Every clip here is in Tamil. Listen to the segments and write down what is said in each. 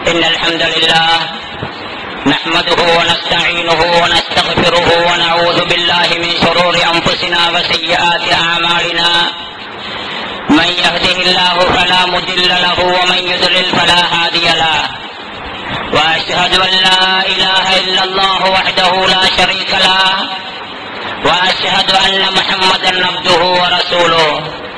إن الحمد لله نحمده ونستعينه ونستغفره ونعوذ بالله من شرور أنفسنا وسيئات أعمالنا من يهده الله فلا مضل له ومن يضلل فلا هادي له وأشهد أن لا إله إلا الله وحده لا شريك له وأشهد أن محمدا عبده ورسوله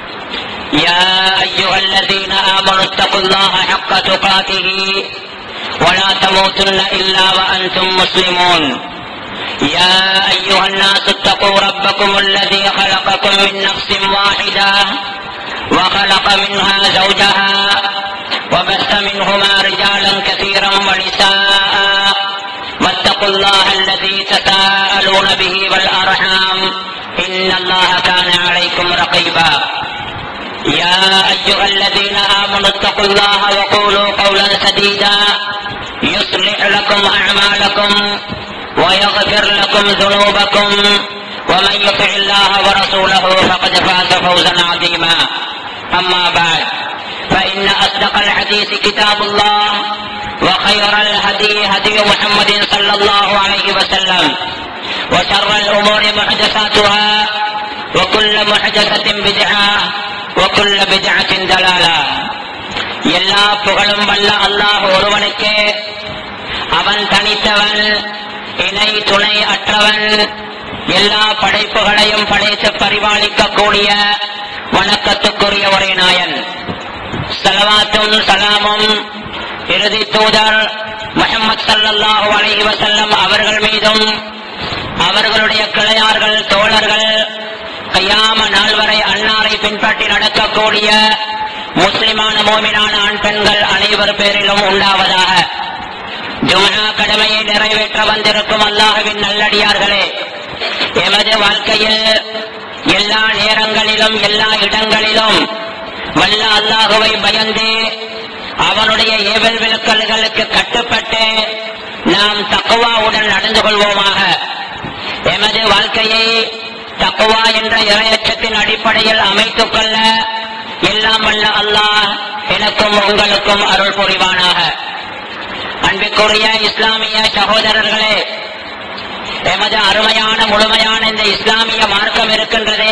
يا أيها الذين آمنوا اتقوا الله حق تقاته ولا تموتن إلا وأنتم مسلمون يا أيها الناس اتقوا ربكم الذي خلقكم من نفس واحدة وخلق منها زوجها وبث منهما رجالا كثيرا ونساء واتقوا الله الذي تساءلون به والأرحام إن الله كان عليكم رقيبا يا أيها الذين آمنوا اتقوا الله وقولوا قولا سديدا يصلح لكم أعمالكم ويغفر لكم ذنوبكم ومن يطع الله ورسوله فقد فاز فوزا عظيما أما بعد فإن أصدق الحديث كتاب الله وخير الهدي هدي محمد صلى الله عليه وسلم وشر الأمور محدثاتها وكل محدثة بدعة وكل بدعة دلالة எல்லா புகழும் வல்ல அல்லாஹ் ஒருவனுக்கே அவன் தனித்தவன் இணை துணை அற்றவன் எல்லா படைப்புகளையும் படைத்து பரிபாலிக்கக்கூடிய வணக்கத்துக்குரிய ஒரே நாயன் சலவாத்தும் சலாமும் இறுதி தூதர் முகமது சல்லல்லாஹு அலைஹி வஸல்லம் அவர்கள் மீதும் அவர்களுடைய கிளையார்கள் தோழர்கள் கையாம நாள் வரை அன்னாரை பின்பற்றி நடக்கக்கூடிய முஸ்லிமான மோமினான ஆண் பெண்கள் அனைவர் பேரிலும் உண்டாவதாக ஜுமனா கடமையை நிறைவேற்ற வந்திருக்கும் அல்லாஹுவின் நல்லடியார்களே எமது வாழ்க்கையில் எல்லா நேரங்களிலும் எல்லா இடங்களிலும் வல்ல அல்லாஹுவை பயந்து அவனுடைய ஏவல் விளக்கல்களுக்கு கட்டுப்பட்டு நாம் தக்குவாவுடன் நடந்து கொள்வோமாக எமது வாழ்க்கையை தக்குவா என்ற இறையச்சத்தின் அடிப்படையில் அமைத்துக் கொள்ள எல்லாம் வல்ல அல்லாஹ் எனக்கும் உங்களுக்கும் அருள் புரிவானாக அன்பிற்குரிய இஸ்லாமிய சகோதரர்களே எமது அருமையான முழுமையான இந்த இஸ்லாமிய மார்க்கம் இருக்கின்றதே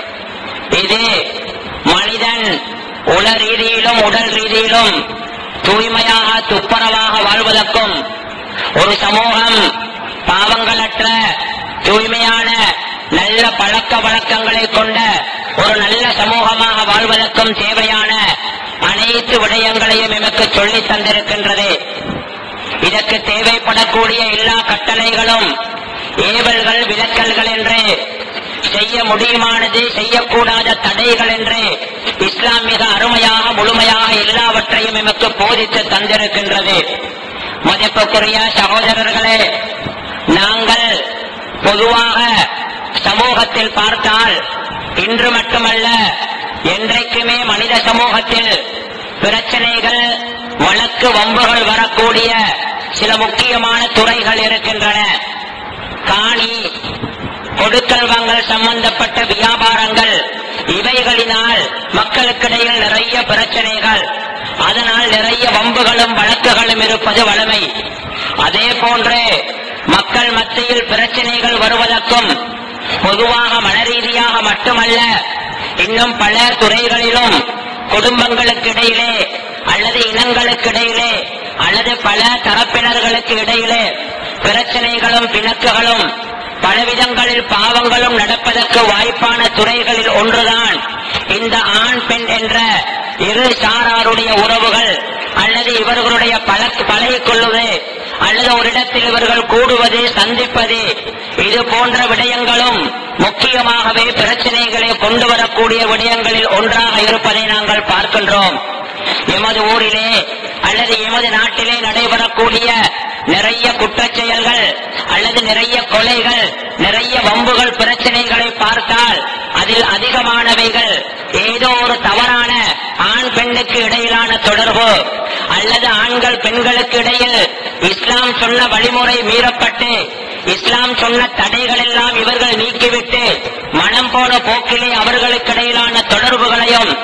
இது மனிதன் உல ரீதியிலும் உடல் ரீதியிலும் தூய்மையாக துப்புரவாக வாழ்வதற்கும் ஒரு சமூகம் பாவங்களற்ற தூய்மையான நல்ல பழக்க வழக்கங்களை கொண்ட ஒரு நல்ல சமூகமாக வாழ்வதற்கும் தேவையான அனைத்து விடயங்களையும் எமக்கு சொல்லித் தந்திருக்கின்றது இதற்கு தேவைப்படக்கூடிய எல்லா கட்டளைகளும் ஏவல்கள் விலக்கல்கள் என்று செய்ய முடியுமானது செய்யக்கூடாத தடைகள் என்று இஸ்லாம் மிக அருமையாக முழுமையாக எல்லாவற்றையும் எமக்கு போதித்து தந்திருக்கின்றது மதிப்புக்குரிய சகோதரர்களே நாங்கள் பொதுவாக சமூகத்தில் பார்த்தால் இன்று மட்டுமல்ல என்றைக்குமே மனித சமூகத்தில் பிரச்சனைகள் வழக்கு வம்புகள் வரக்கூடிய சில முக்கியமான துறைகள் இருக்கின்றன காணி கொடுக்கல் வாங்கல் சம்பந்தப்பட்ட வியாபாரங்கள் இவைகளினால் மக்களுக்கிடையில் நிறைய பிரச்சனைகள் அதனால் நிறைய வம்புகளும் வழக்குகளும் இருப்பது வளமை அதே போன்று மக்கள் மத்தியில் பிரச்சனைகள் வருவதற்கும் பொதுவாக மனரீதியாக மட்டுமல்ல இன்னும் பல துறைகளிலும் குடும்பங்களுக்கு இடையிலே அல்லது இனங்களுக்கு இடையிலே அல்லது பல தரப்பினர்களுக்கு இடையிலே பிரச்சனைகளும் பிணக்குகளும் பலவிதங்களில் பாவங்களும் நடப்பதற்கு வாய்ப்பான துறைகளில் ஒன்றுதான் இந்த ஆண் பெண் என்ற இரு சாராருடைய உறவுகள் அல்லது இவர்களுடைய பழக்கு பழகிக் கொள்வது அல்லது ஒரு இடத்தில் இவர்கள் கூடுவது சந்திப்பது இது போன்ற விடயங்களும் முக்கியமாகவே பிரச்சனைகளை கொண்டு வரக்கூடிய விடயங்களில் ஒன்றாக இருப்பதை நாங்கள் பார்க்கின்றோம் எமது ஊரிலே அல்லது எமது நாட்டிலே நடைபெறக்கூடிய நிறைய குற்றச் செயல்கள் அல்லது நிறைய கொலைகள் நிறைய வம்புகள் பிரச்சனைகளை பார்த்தால் அதில் அதிகமானவைகள் ஏதோ ஒரு தவறான ஆண் பெண்ணுக்கு இடையிலான தொடர்பு அல்லது ஆண்கள் பெண்களுக்கு இடையில் இஸ்லாம் சொன்ன வழிமுறை மீறப்பட்டு இஸ்லாம் சொன்ன தடைகள் எல்லாம் இவர்கள் நீக்கிவிட்டு மனம் போன போக்கிலே அவர்களுக்கு இடையிலான தொடர்புகளையும்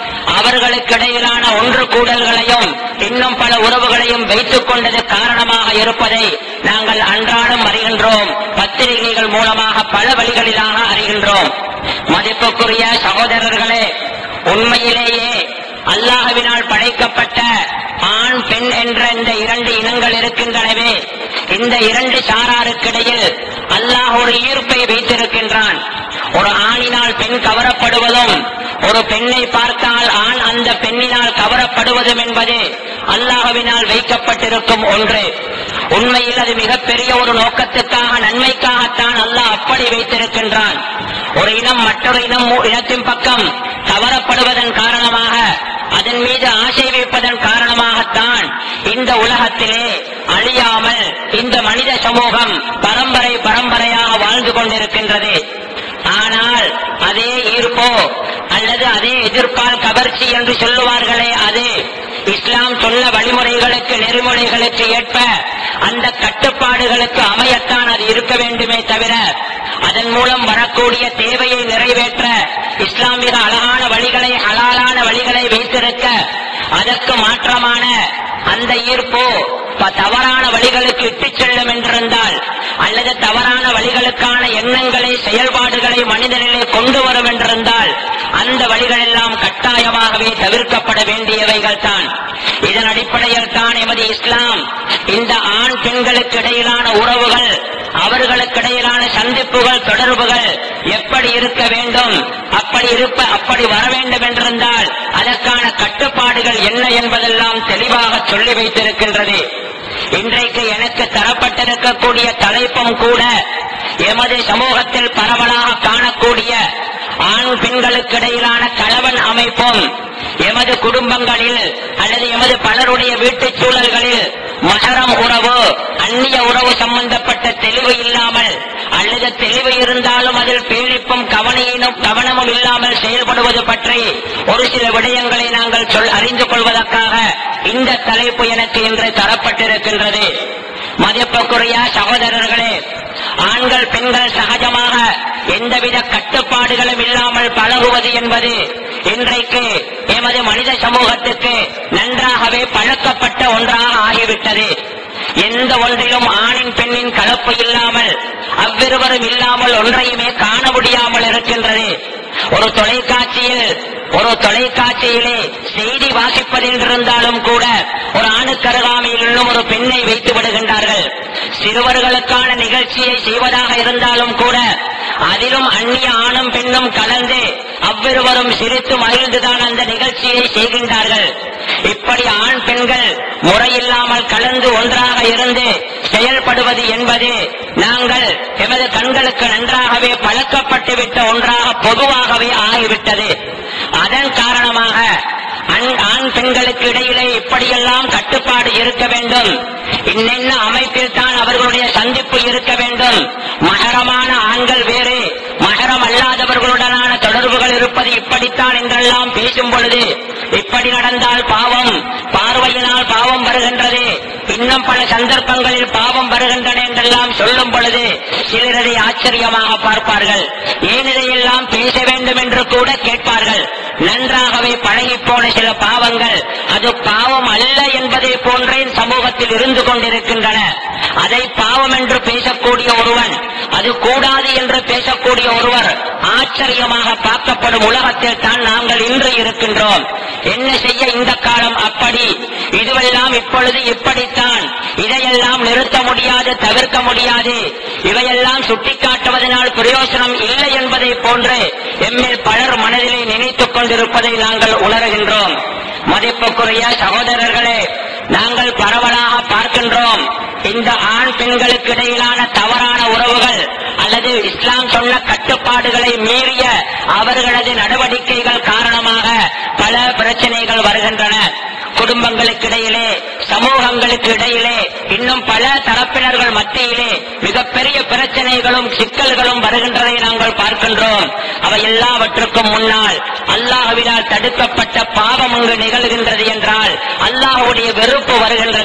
அவர்களுக்கு இடையிலான ஒன்று கூடல்களையும் இன்னும் பல உறவுகளையும் வைத்துக் கொண்டது காரணமாக இருப்பதை நாங்கள் அன்றாடம் அறிகின்றோம் பத்திரிகைகள் மூலமாக பல வழிகளிலாக அறிகின்றோம் மதிப்புக்குரிய சகோதரர்களே உண்மையிலேயே அல்லாஹ்வினால் படைக்கப்பட்ட ஆண் பெண் என்ற இந்த இரண்டு இனங்கள் இருக்கின்றனவே இந்த இரண்டு சாராருக்கிடையில் அல்லாஹ் ஒரு ஈர்ப்பை வைத்திருக்கின்றான் ஒரு ஆணினால் பெண் கவரப்படுவதும் ஒரு பெண்ணை பார்த்தால் ஆண் அந்த பெண்ணினால் கவரப்படுவதும் என்பது அல்லாஹ்வினால் வைக்கப்பட்டிருக்கும் ஒன்று உண்மையில் அது மிகப்பெரிய ஒரு நோக்கத்துக்காக நன்மைக்காகத்தான் அல்லாஹ் அப்படி வைத்திருக்கின்றான் ஒரு இனம் மற்றொரு இனம் இனத்தின் பக்கம் கவரப்படுவதன் காரணமாக அதன் மீது ஆசை வைப்பதன் காரணமாகத்தான் இந்த உலகத்திலே அழியாமல் இந்த மனித சமூகம் பரம்பரை பரம்பரையாக வாழ்ந்து கொண்டிருக்கின்றது ஆனால் அதே ஈர்ப்போ அல்லது அதே எதிர்ப்பால் கவர்ச்சி என்று சொல்லுவார்களே அது இஸ்லாம் சொன்ன வழிமுறைகளுக்கு நெறிமுறைகளுக்கு ஏற்ப அந்த கட்டுப்பாடுகளுக்கு அமையத்தான் அது இருக்க வேண்டுமே தவிர அதன் மூலம் வரக்கூடிய தேவையை நிறைவேற்ற இஸ்லாம் மிக அழகான வழிகளை ஹலாலான வழிகளை வைத்திருக்க அதற்கு மாற்றமான அந்த ஈர்ப்பு ப- தவறான வழிகளுக்கு இட்டுச் செல்லும் என்றிருந்தால் அல்லது தவறான வழிகளுக்கான எண்ணங்களை செயல்பாடுகளை மனிதனிலே கொண்டு வரும் என்றிருந்தால் அந்த வழிகள் எல்லாம் கட்டாயமாகவே தவிர்க்கப்பட வேண்டியவைகள் தான் இதன் அடிப்படையில் தான் எமது இஸ்லாம் இந்த ஆண் பெண்களுக்கு இடையிலான உறவுகள் அவர்களுக்கு இடையிலான சந்திப்புகள் தொடர்புகள் எப்படி இருக்க வேண்டும் அப்படி இருப்ப அப்படி வர வேண்டும் என்றிருந்தால் அதற்கான கட்டுப்பாடுகள் என்ன என்பதெல்லாம் தெளிவாக சொல்லி வைத்திருக்கின்றது இன்றைக்கு எனக்கு தரப்பட்டிருக்கக்கூடிய தலைப்பும் கூட எமது சமூகத்தில் பரவலாக காணக்கூடிய ஆண் பெண்களுக்கு இடையிலான கலவன் அமைப்பும் எமது குடும்பங்களில் அல்லது எமது பலருடைய வீட்டுச் சூழல்களில் மகரம் உறவு அந்நிய உறவு சம்பந்தப்பட்ட தெளிவு இல்லாமல் அல்லது தெளிவு இருந்தாலும் அதில் பீழிப்பும் கவனையினும் கவனமும் இல்லாமல் செயல்படுவது பற்றி ஒரு சில விடயங்களை நாங்கள் சொல் அறிந்து கொள்வதற்காக இந்த தலைப்பு எனக்கு இன்று தரப்பட்டிருக்கின்றது மதிப்புக்குரிய சகோதரர்களே ஆண்கள் பெண்கள் சகஜமாக எந்தவித கட்டுப்பாடுகளும் இல்லாமல் பழகுவது என்பது இன்றைக்கு எமது மனித சமூகத்துக்கு நன்றாகவே பழக்கப்பட்ட ஒன்றாக ஆகிவிட்டது எந்த ஒன்றிலும் ஆணின் பெண்ணின் கலப்பு இல்லாமல் அவ்விருவரும் இல்லாமல் ஒன்றையுமே காண முடியாமல் இருக்கின்றது ஒரு தொலைக்காட்சியில் ஒரு தொலைக்காட்சியிலே செய்தி வாசிப்பதென்றிருந்தாலும் கூட ஒரு ஆணுக்கு அருகாமையில் உள்ள ஒரு பெண்ணை வைத்து விடுகின்றார்கள் சிறுவர்களுக்கான நிகழ்ச்சியை செய்வதாக இருந்தாலும் கூட அதிலும் அந்நிய ஆணும் பெண்ணும் கலந்து அவ்விருவரும் சிரித்து மகிழ்ந்துதான் அந்த நிகழ்ச்சியை செய்கின்றார்கள் இப்படி ஆண் பெண்கள் முறையில்லாமல் கலந்து ஒன்றாக இருந்து செயல்படுவது என்பது நாங்கள் எமது கண்களுக்கு நன்றாகவே பழக்கப்பட்டுவிட்ட ஒன்றாக பொதுவாகவே ஆகிவிட்டது அதன் காரணமாக அண்- ஆண் பெண்களுக்கு இடையிலே இப்படியெல்லாம் கட்டுப்பாடு இருக்க வேண்டும் இன்னென்ன அமைப்பில் தான் அவர்களுடைய சந்திப்பு இருக்க வேண்டும் மகரமான ஆண்கள் வேறு மகரம் அல்லாதவர்களுடனான தொடர்புகள் இருப்பது இப்படித்தான் என்றெல்லாம் பேசும் பொழுது இப்படி நடந்தால் பாவம் பார்வையினால் பாவம் வருகின்றது இன்னும் பல சந்தர்ப்பங்களில் பாவம் வருகின்றன என்றெல்லாம் சொல்லும் பொழுது சிலர் இதை ஆச்சரியமாக பார்ப்பார்கள் ஏன் இதையெல்லாம் பேச வேண்டும் என்று கூட கேட்பார்கள் நன்றாகவே பழகி போன சில பாவங்கள் அது பாவம் அல்ல என்பதை போன்றே சமூகத்தில் இருந்து கொண்டிருக்கின்றன அதை பாவம் என்று பேசக்கூடிய ஒருவன் அது கூடாது என்று பேசக்கூடிய ஒருவர் ஆச்சரியமாக பார்க்கப்படும் உலகத்தில் தான் நாங்கள் இன்று இருக்கின்றோம் என்ன செய்ய இந்த காலம் அப்படி இதுவெல்லாம் இப்பொழுது இப்படித்தான் இதையெல்லாம் நிறுத்த முடியாது தவிர்க்க முடியாது இவையெல்லாம் சுட்டிக்காட்டுவதனால் பிரயோசனம் இல்லை என்பதை போன்று எம்மில் பலர் மனதிலே நினைத்துக் கொண்டிருப்பதை நாங்கள் உணர்கின்றோம் மதிப்புக்குரிய சகோதரர்களே நாங்கள் பரவலாக பார்க்கின்றோம் இந்த ஆண் பெண்களுக்கு இடையிலான தவறான உறவுகள் அல்லது இஸ்லாம் சொன்ன கட்டுப்பாடுகளை மீறிய அவர்களது நடவடிக்கைகள் காரணமாக பல பிரச்சனைகள் வருகின்றன குடும்பங்களுக்கு இடையிலே சமூகங்களுக்கு இடையிலே இன்னும் பல தரப்பினர்கள் மத்தியிலே மிகப்பெரிய பிரச்சனைகளும் சிக்கல்களும் வருகின்றதை நாங்கள் பார்க்கின்றோம் அவை எல்லாவற்றுக்கும் முன்னால் அல்லாஹ்வினால் தடுக்கப்பட்ட பாவம் அங்கு நிகழ்கின்றது என்றால் அல்லாஹ்வுடைய வெறுப்பு வருகின்றது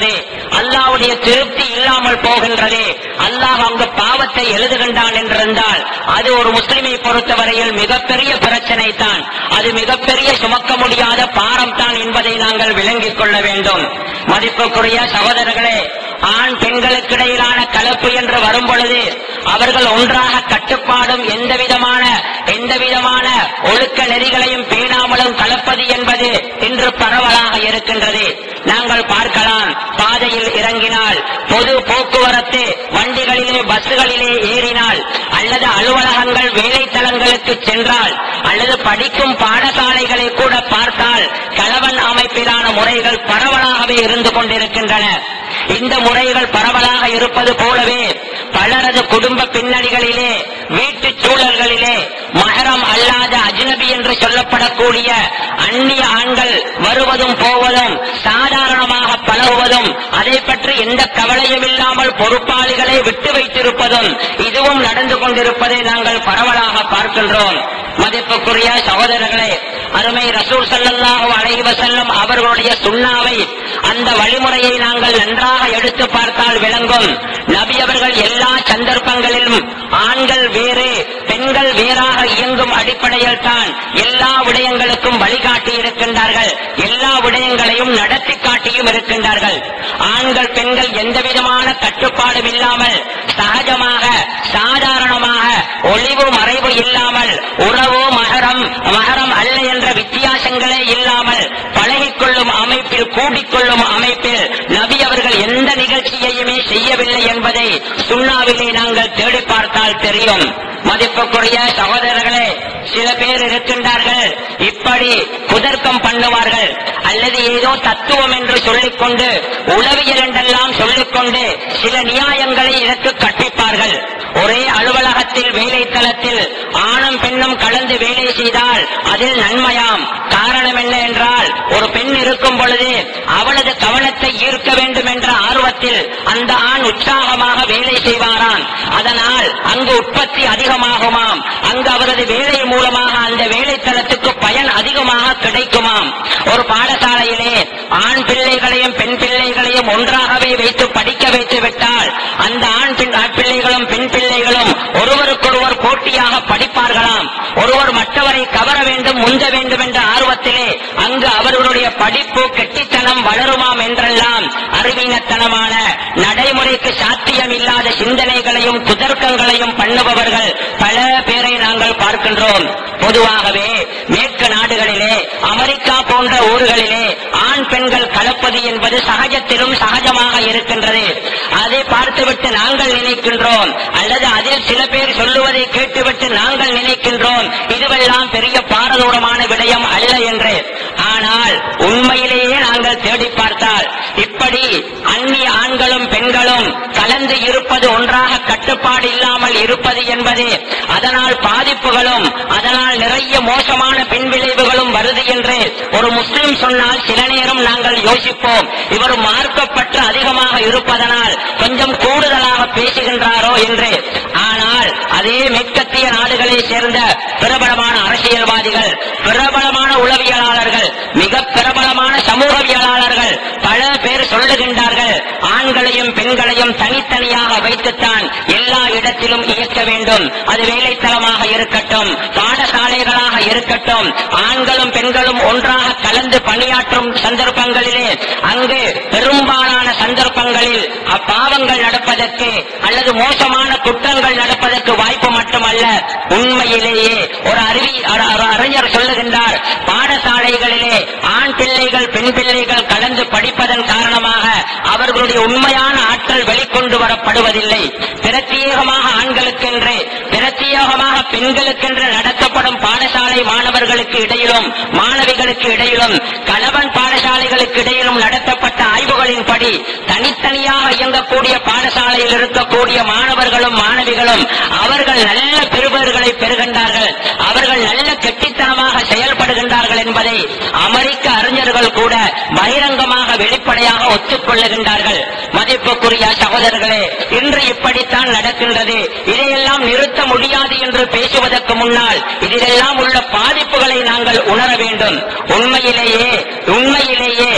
அல்லாஹ்வுடைய திருப்தி இல்லாமல் போகின்றது அல்லாஹ் அங்கு பாவத்தை எழுதுகின்றான் என்றிருந்தால் அது ஒரு முஸ்லிமை பொறுத்தவரையில் மிகப்பெரிய பிரச்சனை தான் அது மிகப்பெரிய சுமக்க முடியாத பாரம் தான் என்பதை நாங்கள் விளங்கிக் கொள்ள வேண்டும் மதிப்புக்குரிய சகோதரர்களே ஆண் பெண்களுக்கு இடையிலான கலப்பு என்று வரும் பொழுது அவர்கள் ஒன்றாக கட்டுப்பாடும் எந்த விதமான எந்த விதமான ஒழுக்க நெறிகளையும் பேணாமலும் கலப்பது என்பது இன்று பரவலாக இருக்கின்றது நாங்கள் பார்க்கலாம் பாதையில் இறங்கினால் பொது போக்குவரத்து வண்டிகளிலே பஸ்களிலே ஏறினால் அல்லது அலுவலகங்கள் வேலைத்தலங்களுக்கு சென்றால் அல்லது படிக்கும் பாடசாலைகளை கூட பார்த்தால் கலவன் அமைப்பிலான முறைகள் பரவலாகவே இருந்து கொண்டிருக்கின்றன இந்த முறைகள் பரவலாக இருப்பது போலவே பலரது குடும்ப பின்னணிகளிலே வீட்டு சூழல்களிலே மகரம் அல்லாத அஜ்னபி என்று சொல்லப்படக்கூடிய அந்நிய ஆண்கள் வருவதும் போவதும் சாதாரணமாக பழகுவதும் அதை பற்றி எந்த கவலையும் இல்லாமல் பொறுப்பாளிகளை விட்டு வைத்திருப்பதும் இதுவும் நடந்து கொண்டிருப்பதை நாங்கள் பரவலாக பார்க்கின்றோம் மதிப்புக்குரிய சகோதரர்களே அருமை ரசூல் ஸல்லல்லாஹு அலைஹி வஸல்லம் அவர்களுடைய சுண்ணாவை அந்த வழிமுறையை நாங்கள் நன்றாக எடுத்து பார்த்தால் விளங்கும் நபி அவர்கள் எல்லா சந்தர்ப்பங்களிலும் ஆண்கள் வேறு பெண்கள் வேறாக இயங்கும் அடிப்படையில் தான் எல்லா விடயங்களுக்கும் வழிகாட்டி இருக்கின்றார்கள் எல்லா விடயங்களையும் நடத்தி காட்டியும் இருக்கின்றார்கள் ஆண்கள் பெண்கள் எந்த விதமான கட்டுப்பாடும் இல்லாமல் சகஜமாக சாதாரணமாக ஒளிவு மறைவு இல்லாமல் உறவு மகரம் மகரம் அல்ல என்ற வித்தியாசங்களே இல்லாமல் பழகிக்கொள்ளும் அமைப்பில் கூடிக்கொள்ளும் அமைப்பில் நபி அவர்கள் எந்த நிகழ்ச்சியையுமே செய்யவில்லை என்பதை சுண்ணாவிலே நாங்கள் தேடி பார்த்தால் தெரியும் மதிப்புக்குரிய சகோதரர்களே சில பேர் இருக்கின்றார்கள் இப்படி குதர்க்கம் பண்ணுவார்கள் அல்லது ஏதோ தத்துவம் என்று சொல்லிக்கொண்டு உளவியல் என்றெல்லாம் சொல்லிக்கொண்டு சில நியாயங்களை இதற்கு கற்பிப்பார்கள் ஒரே அலுவலகத்தில் வேலை தளத்தில் ஆணும் பெண்ணும் கலந்து வேலை செய்தால் அதில் நன்மையாம் காரணம் என்ன என்றால் ஒரு பெண் இருக்கும் பொழுது அவளது கவனத்தை ஈர்க்க வேண்டும் என்ற ஆர்வத்தில் அந்த ஆண் உற்சாகமாக வேலை செய்வாராம் அதனால் அங்கு உற்பத்தி அதிகமாகுமாம் அங்கு அவரது வேலை மூலமாக அந்த வேலை தளத்துக்கு பயன் அதிகமாக கிடைக்குமாம் ஒரு பாடசாலையிலே ஆண் பிள்ளைகளையும் பெண் பிள்ளைகளையும் ஒன்றாகவே வைத்து படிக்க வைத்து விட்டால் அந்த ஆண் பெண் ஆண் பிள்ளைகளும் பெண் பிள்ளைகளும் ஒருவருக்கொருவர் போட்டியாக படிப்பார்களாம் ஒருவர் மற்றவரை கவர வேண்டும் முந்த வேண்டும் என்ற ஆர்வத்திலே அங்கு அவர்களுடைய படிப்பு கெட்டித்தனம் வளருமாம் என்றெல்லாம் அறிவீனத்தனமான நடைமுறைக்கு சாத்தியம் இல்லாத சிந்தனைகளையும் குதர்க்கங்களையும் பண்ணுபவர்கள் பல பேரை நாங்கள் பார்க்கின்றோம் பொதுவாகவே மேற்கு நாடுகளிலே அமெரிக்கா போன்ற ஊர்களிலே ஆண் பெண்கள் கலப்பது என்பது சகஜத்திலும் சகஜமாக இருக்கின்றது அதை பார்த்துவிட்டு நாங்கள் நினைக்கின்றோம் அல்லது அதில் சில பேர் சொல்லுவதை கேட்டுவிட்டு நாங்கள் நினைக்கின்றோம் இதுவெல்லாம் பெரிய பாரதூரமான விடயம் அல்ல என்று ஆனால் உண்மையிலேயே நாங்கள் தேடி பார்த்தால் இப்படி அந்நிய ஆண்களும் பெண்களும் கலந்து இருப்பது ஒன்றாக கட்டுப்பாடு இல்லாமல் இருப்பது என்பது அதனால் பாதிப்புகளும் அதனால் நிறைய மோசமான பின் விளைவுகளும் வருது என்று ஒரு முஸ்லிம் சொன்னால் சில நேரம் நாங்கள் யோசிப்போம் இவர் மார்க்கப்பற்று அதிகமாக இருப்பதனால் கொஞ்சம் கூடுதலாக பேசுகின்றாரோ என்று ஆனால் அதே மேற்கத்திய நாடுகளை சேர்ந்த பிரபலமான அரசியல்வாதிகள் பிரபலமான உளவியலாளர்கள் மிக பிரபலமான சமூகவியலாளர்கள் பல பேர் சொல்லுகின்றார்கள் ஆண்களையும் பெண்களையும் தனித்தனியாக வைத்துத்தான் எல்லா இடத்திலும் இயக்க வேண்டும் அது வேலைத்தளமாக இருக்கட்டும் பாடசாலைகளாக இருக்கட்டும் ஆண்களும் பெண்களும் ஒன்றாக கலந்து பணியாற்றும் சந்தர்ப்பங்களிலே அங்கு பெரும்பாலான சந்தர்ப்பங்களில் அப்பாவங்கள் நடப்பதற்கு அல்லது மோசமான குற்றங்கள் நடப்பதற்கு வாய்ப்பு மட்டுமல்ல உண்மையிலேயே ஒரு அறிவி ஒரு- ஒரு அறிஞர் சொல்லுகின்றார் பாடசாலைகளிலே ஆண் பிள்ளைகள் பெண் பிள்ளைகள் கலந்து படிப்பதன் காரணமாக அவர்களுடைய உண்மையான ஆற்றல் வெளிக்கொண்டு வரப்படுவதில்லை பிரத்யேகமாக ஆண்களுக்கென்று பிரத்யேகமாக பெண்களுக்கென்று நடத்தப்படும் பாடசாலை மாணவர்களுக்கு இடையிலும் மாணவிகளுக்கு இடையிலும் கணவன் பாடசாலைகளுக்கு இடையிலும் நடத்தப்பட்ட ஆய்வுகளின்படி தனித்தனியாக இயங்கக்கூடிய பாடசாலையில் இருக்கக்கூடிய மாணவர்களும் மாணவிகளும் அவர்கள் நல்ல பெறுபவர்களை பெறுகின்றார்கள் அவர்கள் நல்ல கெட்டித்தனமாக செயல்படுகின்றார்கள் என்பதை அமெரிக்க அறிஞர்கள் கூட பகிரங்கமாக வெளிப்படையாக ஒத்துக்கொள்ளுகின்றார்கள் மதிப்புக்குரிய சகோதரர்களே இன்று இப்படித்தான் நடக்கின்றது இதையெல்லாம் நிறுத்த முடியாது என்று பேசுவதற்கு முன்னால் இதிலெல்லாம் உள்ள பாதிப்புகளை நாங்கள் உணர வேண்டும் உண்மையிலேயே உண்மையிலேயே எமது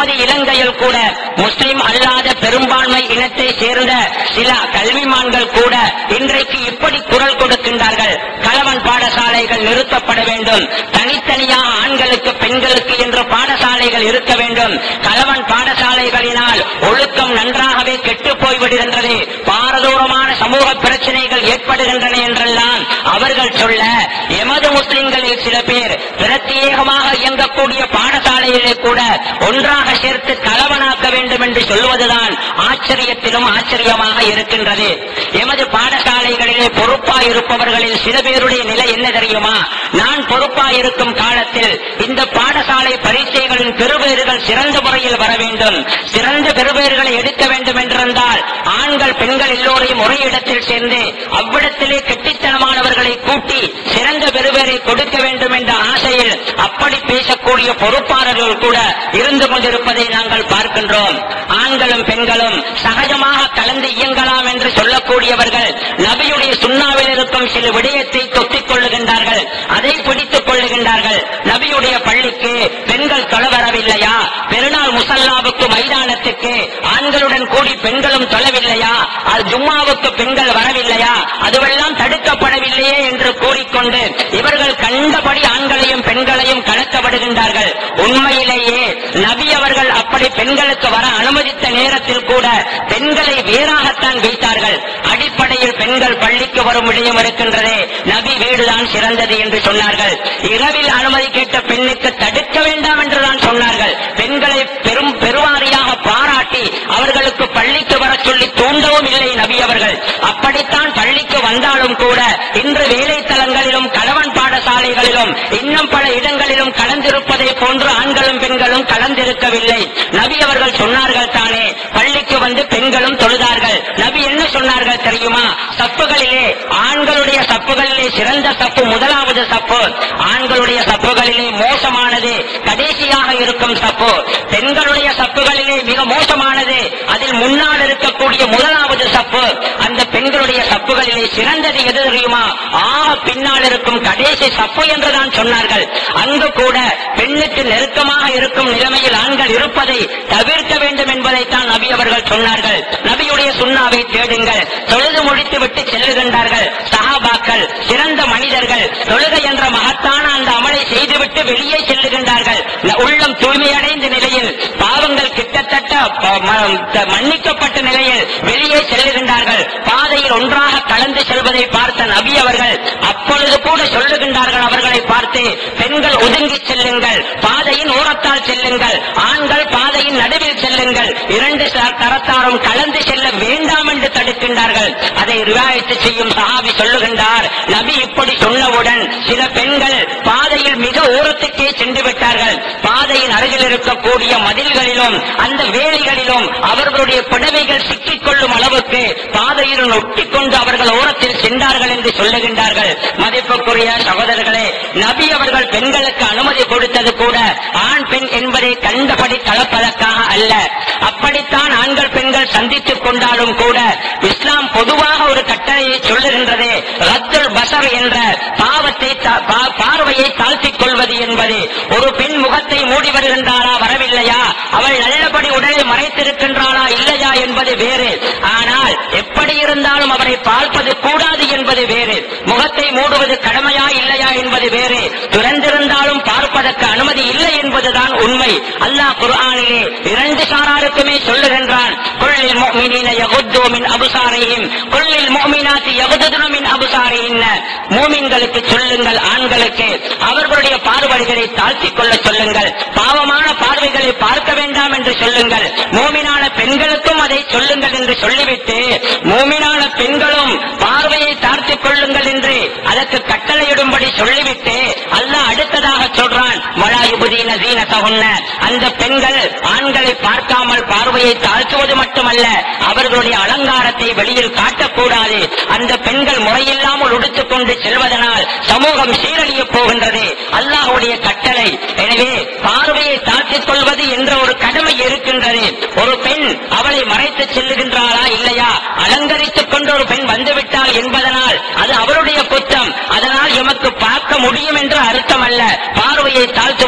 எமது இலங்கையில் கூட முஸ்லிம் அல்லாத பெரும்பான்மை இனத்தை சேர்ந்த சில கல்விமான்கள் கூட இன்றைக்கு இப்படி குரல் கொடுக்கின்றார்கள் கலவன் பாடசாலைகள் நிறுத்தப்பட வேண்டும் தனித்தனியாக ஆண்களுக்கு பெண்களுக்கு என்று பாடசாலைகள் இருக்க வேண்டும் கலவன் பாடசாலைகளினால் ஒழுக்கம் நன்றாகவே கெட்டு போய்விடுகின்றது பாரதூரமான சமூக பிரச்சனைகள் ஏற்படுகின்றன என்றெல்லாம் அவர்கள் சொல்ல எமது முஸ்லிம்களில் சில பேர் பிரத்யேகமாக இயங்கக்கூடிய பாடசாலையிலே கூட ஒன்றாக சேர்த்து கலவனாக்க வேண்டும் என்று சொல்வதுதான் ஆச்சரியத்திலும் ஆச்சரியமாக இருக்கின்றது எமது பாடசாலைகளிலே பொறுப்பாய் இருப்பவர்களில் சில பேருடைய நிலை என்ன தெரியுமா நான் பொறுப்பாய் இருக்கும் காலத்தில் இந்த பாடசாலை பரீட்சைகளின் பெறுபேறுகள் சிறந்த முறையில் வர வேண்டும் சிறந்த பெறுபேறுகளை எடுக்க வேண்டும் என்றிருந்தால் ஆண்கள் பெண்கள் எல்லோரையும் ஒரே இடத்தில் சேர்ந்து அவ்விடத்திலே கெட்டித்தனமானவர்களை கூட்டி சிறந்த பெறுபேரை கொடுக்க வேண்டும் என்ற ஆசையில் அப்படி பேசக்கூடிய பொறுப்பாளர்கள் கூட இருந்து கொண்டிருப்பதை நாங்கள் பார்க்கின்றோம் ஆண்களும் பெண்களும் சகஜமாக கலந்து இயங்கலாம் என்று சொல்லக்கூடியவர்கள் நபியுடைய சுண்ணாவில் இருக்கும் சில விடயத்தை தொத்திக் கொள்ளுகின்றார்கள் அதை பிடித்துக் கொள்ளுகின்றார்கள் நபியுடைய பள்ளிக்கு பெண்கள் தொழ வரவில்லையா பெருநாள் முசல்லாவுக்கு மைதானத்துக்கு ஆண்களுடன் கூடி பெண்களும் தொழவில்லையா அது ஜும்மாவுக்கு பெண்கள் வரவில்லையா அதுவெல்லாம் தடுக்கப்படவில்லையே என்று கூறிக்கொண்டு இவர்கள் கண்டபடி ஆண்களையும் பெண்களையும் கலக்கப்படுகின்றார்கள் உண்மையிலேயே நபி அவர்கள் அப்படி பெண்களுக்கு வர அனுமதித்த நேரத்தில் கூட பெண்களை வேறாகத்தான் வைத்தார்கள் அடிப்படையில் பெண்கள் பள்ளிக்கு வரும் விடயம் இருக்கின்றதே நபி வீடுதான் சிறந்தது என்று சொன்னார்கள் இரவில் அனுமதி கேட்ட பெண்ணுக்கு தடுக்க வேண்டாம் என்றுதான் சொன்னார்கள் பெண்களை பெரும் பெருவாரியாக பாராட்டி அவர்களுக்கு பள்ளிக்கு வர சொல்லி தூண்டவும் இல்லை நபி அவர்கள் அப்படித்தான் பள்ளிக்கு வந்தாலும் கூட இன்று வேலைத்தலங்களிலும் கலவன் பாடசாலைகளிலும் இன்னும் பல இடங்களிலும் கலந்திருப்பதை போன்று ஆண்களும் பெண்களும் கலந்திருக்கவில்லை நபி அவர்கள் சொன்னார்கள் தானே பள்ளிக்கு வந்து பெண்களும் தொழுதார்கள் நபி என்ன சொன்னார்கள் தெரியுமா சப்புகளிலே ஆண்களுடைய சப்புகளிலே சிறந்த சப்பு முதலாவது சப்பு ஆண்களுடைய சப்புகளிலே மோசமானது கடைசியாக இருக்கும் சப்பு பெண்களுடைய சப்புகளிலே மிக மோசமானது அதில் முன்னால் இருக்கக்கூடிய முதலாவது சப்பு அந்த பெண்களுடைய சப்புகளிலே சிறந்தது எது தெரியுமா ஆக பின்னால் இருக்கும் கடைசி சப்பு என்றுதான் சொன்னார்கள் அங்கு கூட பெண்ணுக்கு நெருக்கமாக இருக்கும் நிலைமையில் ஆண்கள் இருப்பதை தவிர்க்க வேண்டும் என்பதைத்தான் நபி அவர்கள் சொன்னார்கள் நபியுடைய சுண்ணாவை தேடுங்கள் தொழுது முடித்து விட்டு செல்லுகின்றார்கள் சஹாபாக்கள் சிறந்த மனிதர்கள் தொழுகை என்ற மகத்தான அந்த அமலை செய்துவிட்டு வெளியே செல்லுகின்றார்கள் ந- உள்ளம் தூய்மையடைந்த நிலையில் பாவங்கள் கிட்டத்தட்ட ப- ம- த- மன்னிக்கப்பட்ட நிலையில் வெளியே செல்லுகின்றார்கள் பாதையில் ஒன்றாக கலந்து செல்வதை பார்த்த நபி அவர்கள் அப்பொழுது கூட சொல்லுகின்றார்கள் அவர்களை பார்த்து பெண்கள் ஒதுங்கி செல்லுங்கள் பாதையின் ஓரத்தால் செல்லுங்கள் ஆண்கள் பாதையின் நடுவில் செல்லுங்கள் இரண்டு ச- தரத்தாரும் கலந்து செல்ல வேண்டாம் என்று தடுக்கின்றார்கள் அதை ரிவாயத்து செய்யும் சஹாபி சொல்லுகின்றார் நபி இப்படி சொன்னவுடன் சில பெண்கள் பாதையில் மிக ஓரத்துக்கே சென்று விட்டார்கள் பாதையின் அருகில் இருக்கக்கூடிய மதில்களிலும் அந்த வேலிகளிலும் அவர்களுடைய புடவைகள் சிக்கிக் கொள்ளும் அளவுக்கு பாதையில் ஒட்டிக்கொண்டு அவர்கள் ஓரத்தில் சென்றார்கள் என்று சொல்லுகின்றார்கள் மதிப்புக்குரிய சகோதரர்களே நபி அவர்கள் பெண்களுக்கு அனுமதி கொடுத்தது கூட ஆண் பெண் என்பதை கண்டபடி கலப்பதற்காக அல்ல அப்படித்தான் ஆண்கள் பெண்கள் சந்தித்துக் கொண்டாலும் கூட இஸ்லாம் பொதுவாக ஒரு கட்டளையை சொல்லுகின்றது ரத்துல் பசர் என்ற பாவத்தை தா- பா- பார்வையை தாழ்த்திக் கொள்வது என்பது ஒரு பெண் முகத்தை மூடி வருகின்றாரா வரவில்லையா அவள் நல்லபடி உடலை மறைத்திருக்கின்றாளா இல்லையா என்பது வேறு ஆனால் எப்படி இருந்தாலும் அவரை பார்ப்பது கூடாது என்பது வேறு முகத்தை மூடுவது கடமையா இல்லையா என்பது வேறு துறந்திருந்தாலும் பார்ப்பதற்கு அனுமதி இல்லை என்பதுதான் உண்மை அல்லாஹ் குர்ஆனிலே இரண்டு சாராருக்குமே சொல்லுகின்றான் குல்லில் முஃமினீன யகுத்து மின் அபுசாரிஹிம் குல்லில் முஃமினாத்தி யகுதுன மின் அபுசாரிஹின்ன மூமின்களுக்கு சொல்லுங்கள் ஆண்களுக்கு அவர்களுடைய பார்வைகளை தாழ்த்திக் கொள்ள சொல்லுங்கள் பாவமான பார்வைகளை பார்க்க வேண்டாம் என்று சொல்லுங்கள் மூமினான பெண்களுக்கும் அதை சொல்லுங்கள் என்று சொல்லிவிட்டு மூமினான பெண்களும் பார்வையை தாழ்த்திக் கொள்ளுங்கள் என்று அதற்கு கட்டளையிடும்படி சொல்லிவிட்டு அல்லாஹ் அடுத்ததாக சொல்றான் வலாயுபுதீன தீனத்தகுன்ன அந்த பெண்கள் ஆண்களை பார்க்காமல் பார்வையை தாழ்த்துவது மட்டுமல்ல அவர்களுடைய அலங்காரத்தை வெளியில் காட்டக்கூடாது அந்த பெண்கள் முறையில்லாமல் உடுத்துக் கொண்டு செல்வதனால் சமூகம் சீரழிய போகின்றது அல்லாஹ்வுடைய கட்டளை எனவே பார்வையை தாழ்த்திக் கொள்வது என்ற ஒரு கடமை இருக்கின்றது ஒரு பெண் அவளை மறைத்து செல்லுகின்றாளா இல்லையா அலங்கரித்துக் கொண்டு ஒரு பெண் வந்துவிட்டாள் என்பதனால் அது அவருடைய குற்றம் அதனால் எமக்கு பார்க்க முடியும் என்று அர்த்தம் அல்ல பார்வையை தாழ்த்துவது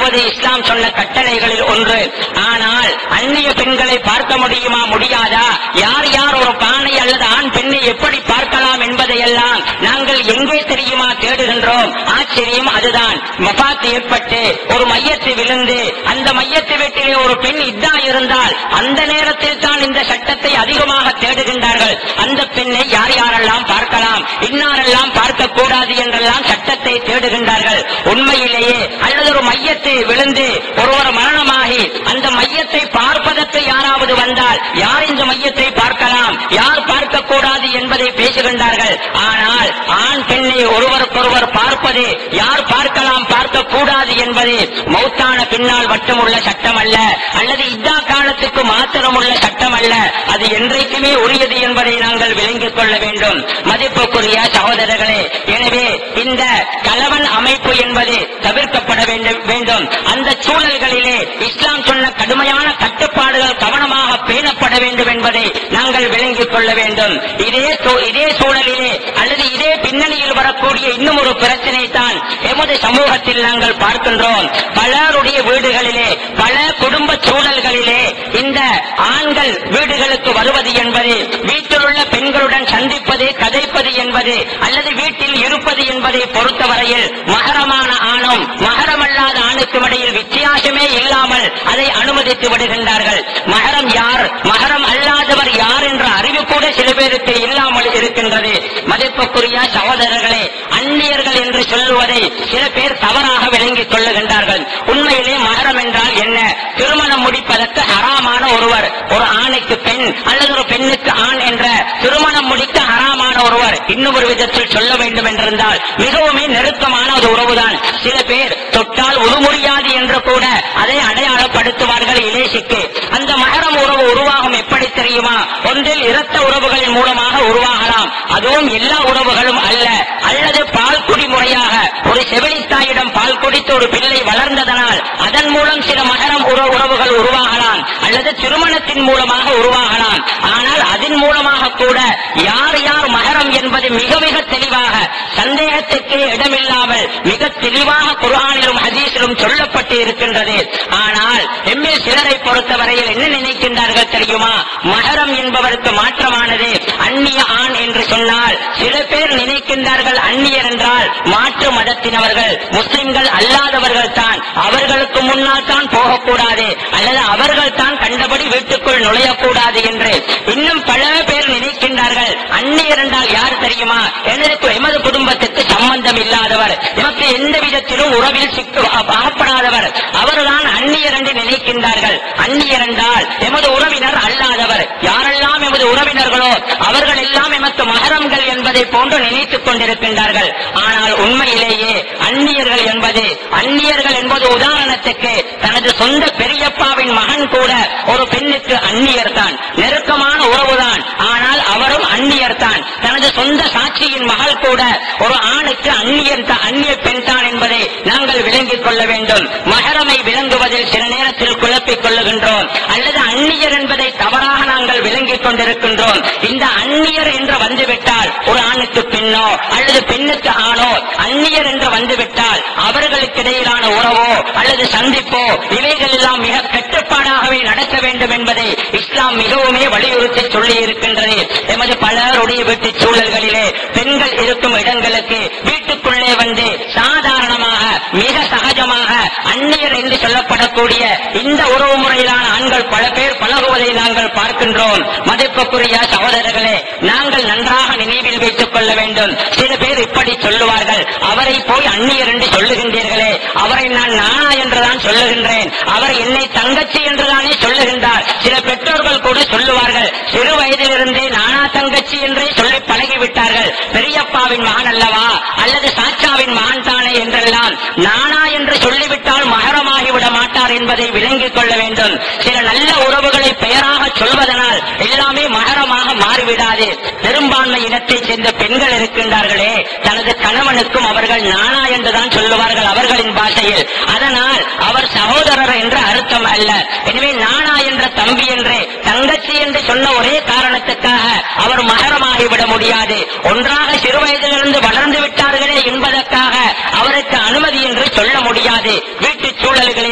பார்ப்பது இஸ்லாம் சொன்ன கட்டளைகளில் ஒன்று ஆனால் அந்நிய பெண்களை பார்க்க முடியுமா முடியாதா யார் யார் ஒரு பானை அல்லது ஆண் பெண்ணை எப்படி பார்க்கலாம் என்பதையெல்லாம் நாங்கள் எங்கே தெரியுமா தேடுகின்றோம் ஆச்சரியம் அதுதான் மபாத் ஏற்பட்டு ஒரு மையத்தை விழுந்து அந்த மையத்து வீட்டிலே ஒரு பெண் இதா இருந்தால் அந்த நேரத்தில் தான் இந்த சட்டத்தை அதிகமாக தேடுகின்றார்கள் அந்த பெண்ணை யார் யாரெல்லாம் பார்க்கலாம் இன்னாரெல்லாம் பார்க்க கூடாது என்றெல்லாம் சட்டத்தை தேடுகின்றார்கள் உண்மையிலேயே அல்லது ஒரு மையத்தை விழுந்து ஒருவர் மரணமாகி அந்த மையத்தை பார்ப்பதற்கு யாராவது வந்தால் யார் இந்த மையத்தை பார்க்கலாம் யார் பார்க்க கூடாது என்பதை பேசுகின்றார்கள் ஆனால் ஆண் பெண்ணை ஒருவருக்கொருவர் பார்ப்பது யார் பார்க்கலாம் பார்க்க கூடாது என்பது மௌத்தான பின்னால் மட்டுமுள்ள சட்டம் அல்ல அல்லது இதா காலத்துக்கு மாத்திரம் உள்ள சட்டம் அல்ல அது என்றைக்குமே உரியது என்பதை நாங்கள் விளங்கிக் கொள்ள வேண்டும் மதிப்புக்குரிய சகோதரர்களே எனவே இந்த கலவன் அமைப்பு என்பது தவிர்க்கப்பட வேண்டும் வேண்டும் அந்த சூழல்களிலே இஸ்லாம் சொன்ன கடுமையான கட்டுப்பாடுகள் கவனமாக பேணப்பட வேண்டும் என்பதை நாங்கள் விளங்கிக் கொள்ள வேண்டும் இதே சூ- இதே சூழலிலே அல்லது இதே பின்னணியில் வரக்கூடிய இன்னும் ஒரு பிரச்சனை தான் எமது சமூகத்தில் நாங்கள் பார்க்கின்றோம் பலருடைய வீடுகளிலே பல குடும்ப சூழல்களிலே இந்த ஆண்கள் வீடுகளுக்கு வருவது என்பது வீட்டில் உள்ள பெண்களுடன் சந்திப்பது கதைப்பது என்பது அல்லது வீட்டில் இருப்பது என்பதை பொறுத்தவரையில் மகரமான ஆணும் மகரமல்லாத ஆணுக்கும் இடையில் வித்தியாசமே இல்லாமல் அதை அனுமதித்து விடுகின்றார்கள் மகரம் யார் மகரம் அல்லாதவர் யார் என்ற அறிவு கூட சில பேருக்கு இல்லாமல் இருக்கின்றது மதிப்புக்குரிய சகோதரர்களே அந்நியர்கள் என்று சொல்லுவதை சில பேர் தவறாக விளங்கிக் கொள்ளுகின்றார்கள் உண்மையிலே மகரம் என்றால் என்ன திருமணம் முடிப்பதற்கு ஹராமான ஒருவர் ஒரு ஆணுக்கு பெண் அல்லது ஒரு பெண்ணுக்கு ஆண் என்ற திருமணம் முடிக்க ஹராமான ஒருவர் இன்னும் ஒரு விதத்தில் சொல்ல வேண்டும் என்றிருந்தால் மிகவுமே நெருக்கமான ஒரு உறவுதான் சில பேர் தொட்டால் உருமுறியாது என்று கூட அதை அடையாளப்படுத்துவார்கள் இலேசிக்கு அந்த மகரம் உறவு உருவாகும் எப்படி தெரியுமா ஒன்றில் இரத்த உறவுகளின் மூலமாக உருவாகலாம் அதுவும் எல்லா உறவுகளும் அல்ல அல்லது பால் குடி முறையாக ஒரு செவிலித்தாயிடம் பால் குடித்து ஒரு பிள்ளை வளர்ந்ததனால் அதன் மூலம் சில மகரம் உற- உறவுகள் உருவாகலாம் அல்லது திருமணத்தின் மூலமாக உருவாகலாம் ஆனால் அதன் மூலமாக கூட யார் யார் மகரம் என்பது மிக மிக தெளிவாக சந்தேகத்துக்கு இடமில்லாமல் மிக தெளிவாக குர்ஆனிலும் ஹதீஸிலும் சொல்லப்பட்டு இருக்கின்றது ஆனால் எம்மில் சிலரை பொறுத்தவரையில் என்ன நினைக்கின்றார்கள் தெரியுமா மகரம் என்பவருக்கு மாற்றமானது அந்நிய ஆண் என்று சொன்னால் சில பேர் நினைக்கின்றார்கள் அந்நியர் என்றால் மாற்று மதத்தினவர்கள் முஸ்லிம்கள் அல்லாதவர்கள் தான் அவர்களுக்கு முன்னால் தான் போகக்கூடாது அல்லது அவர்கள் தான் கண்டபடி வீட்டுக்குள் நுழையக்கூடாது என்று இன்னும் பல பேர் நினைக்கின்றார்கள் அந்நியர் என்றால் யார் தெரியுமா எனக்கு எமது குடும்பத்துக்கு சம்பந்தம் இல்லாதவர் எமக்கு எந்த விதத்திலும் உறவில் சிக்கு அகப்படாதவர் அவர்தான் அந்நியர் என்று நினைக்கின்றார்கள் அந்நியர் என்றால் எமது உறவினர் அல்லாதவர் யாரெல்லாம் எமது உறவினர்களோ அவர்கள் எல்லாம் எமக்கு மகரம்கள் என்பதை போன்று நினைத்துக் கொண்டிருக்கின்றார்கள் ஆனால் உண்மையிலேயே அந்நியர்கள் என்பது அந்நியர்கள் என்பது உதாரணத்துக்கு தனது சொந்த பெரியப்பாவின் மகன் கூட ஒரு பெண்ணுக்கு அந்நியர் தான் நெருக்கமான உறவுதான் ஆனால் அவரும் அந்நியர் தான் தனது சொந்த சாட்சியின் மகள் கூட ஒரு ஆணுக்கு அந்நியர் தான் அந்நிய பெண் தான் என்பதை நாங்கள் விளங்கிக் கொள்ள வேண்டும் மகரமை விளங்குவதில் சில நேரத்தில் குழப்பிக் கொள்ளுகின்றோம் அல்லது அந்நியர் என்பதை தவறாக நாங்கள் விளங்கிக் கொண்டிருக்கின்றோம் இந்த அந்நியர் என்று வந்துவிட்டால் ஒரு ஆணுக்கு பெண்ணோ அல்லது பெண்ணுக்கு ஆணோ அந்நியர் என்று வந்துவிட்டால் அவர்களுக்கு இடையிலான உறவோ அல்லது சந்திப்போ இவைகள் எல்லாம் மிக கட்டுப்பாடாகவே நடக்க வேண்டும் என்பதை இஸ்லாம் மிகவுமே வலியுறுத்தி சொல்லி இருக்கின்றது எமது பலருடைய வீட்டு சூழல்களிலே பெண்கள் இருக்கும் இடங்களுக்கு வீட்டுக்குள்ளே வந்து சாதாரணமாக மிக சகஜமாக அந்நியர் என்று சொல்லப்படக்கூடிய இந்த உறவு முறையிலான ஆண்கள் பல பேர் பழகுவதை நாங்கள் பார்க்கின்றோம் மதிப்புக்குரிய சகோதரர்களே நாங்கள் நன்றாக நினைவில் வைத்துக் கொள்ள வேண்டும் சில பேர் இப்படி சொல்லுவார்கள் அவரை போய் அந்நியர் என்று சொல்லுகின்றீர்களே அவரை நான் நானா என்றுதான் சொல்லுகின்றேன் அவர் என்னை தங்கச்சி என்றுதானே சொல்லுகின்றார் சில பெற்றோர்கள் கூட சொல்லுவார்கள் சிறு வயதிலிருந்தே நானா தங்கச்சி என்றே சொல்லி பழகிவிட்டார்கள் பெரியப்பாவின் மகன் அல்லவா அல்லது சாச்சாவின் மகன் தானே என்றெல்லாம் நானா என்று சொல்லிவிட்டால் மகரமாகி விட மாட்டார் என்பதை விளங்கிக் கொள்ள வேண்டும் சில நல்ல உறவுகளை பெயராக சொல்வதனால் எல்லாமே மகரமாக மாறிவிடாது பெரும்பான்மை இனத்தைச் சேர்ந்த பெண்கள் இருக்கின்றார்களே தனது கணவனுக்கும் அவர்கள் நானா என்றுதான் சொல்லுவார்கள் அவர்களின் பாஷையில் அதனால் அவர் சகோதரர் என்ற அர்த்தம் அல்ல எனவே நானா என்ற தம்பி என்று தங்கச்சி என்று சொன்ன ஒரே காரணத்துக்காக அவர் மகரமாகிவிட முடியாது ஒன்றாக சிறு வயதிலிருந்து வளர்ந்து விட்டார்களே என்பதற்காக அவருக்கு அனுமதி என்று சொல்ல முடியாது வீட்டு சூழல்களில்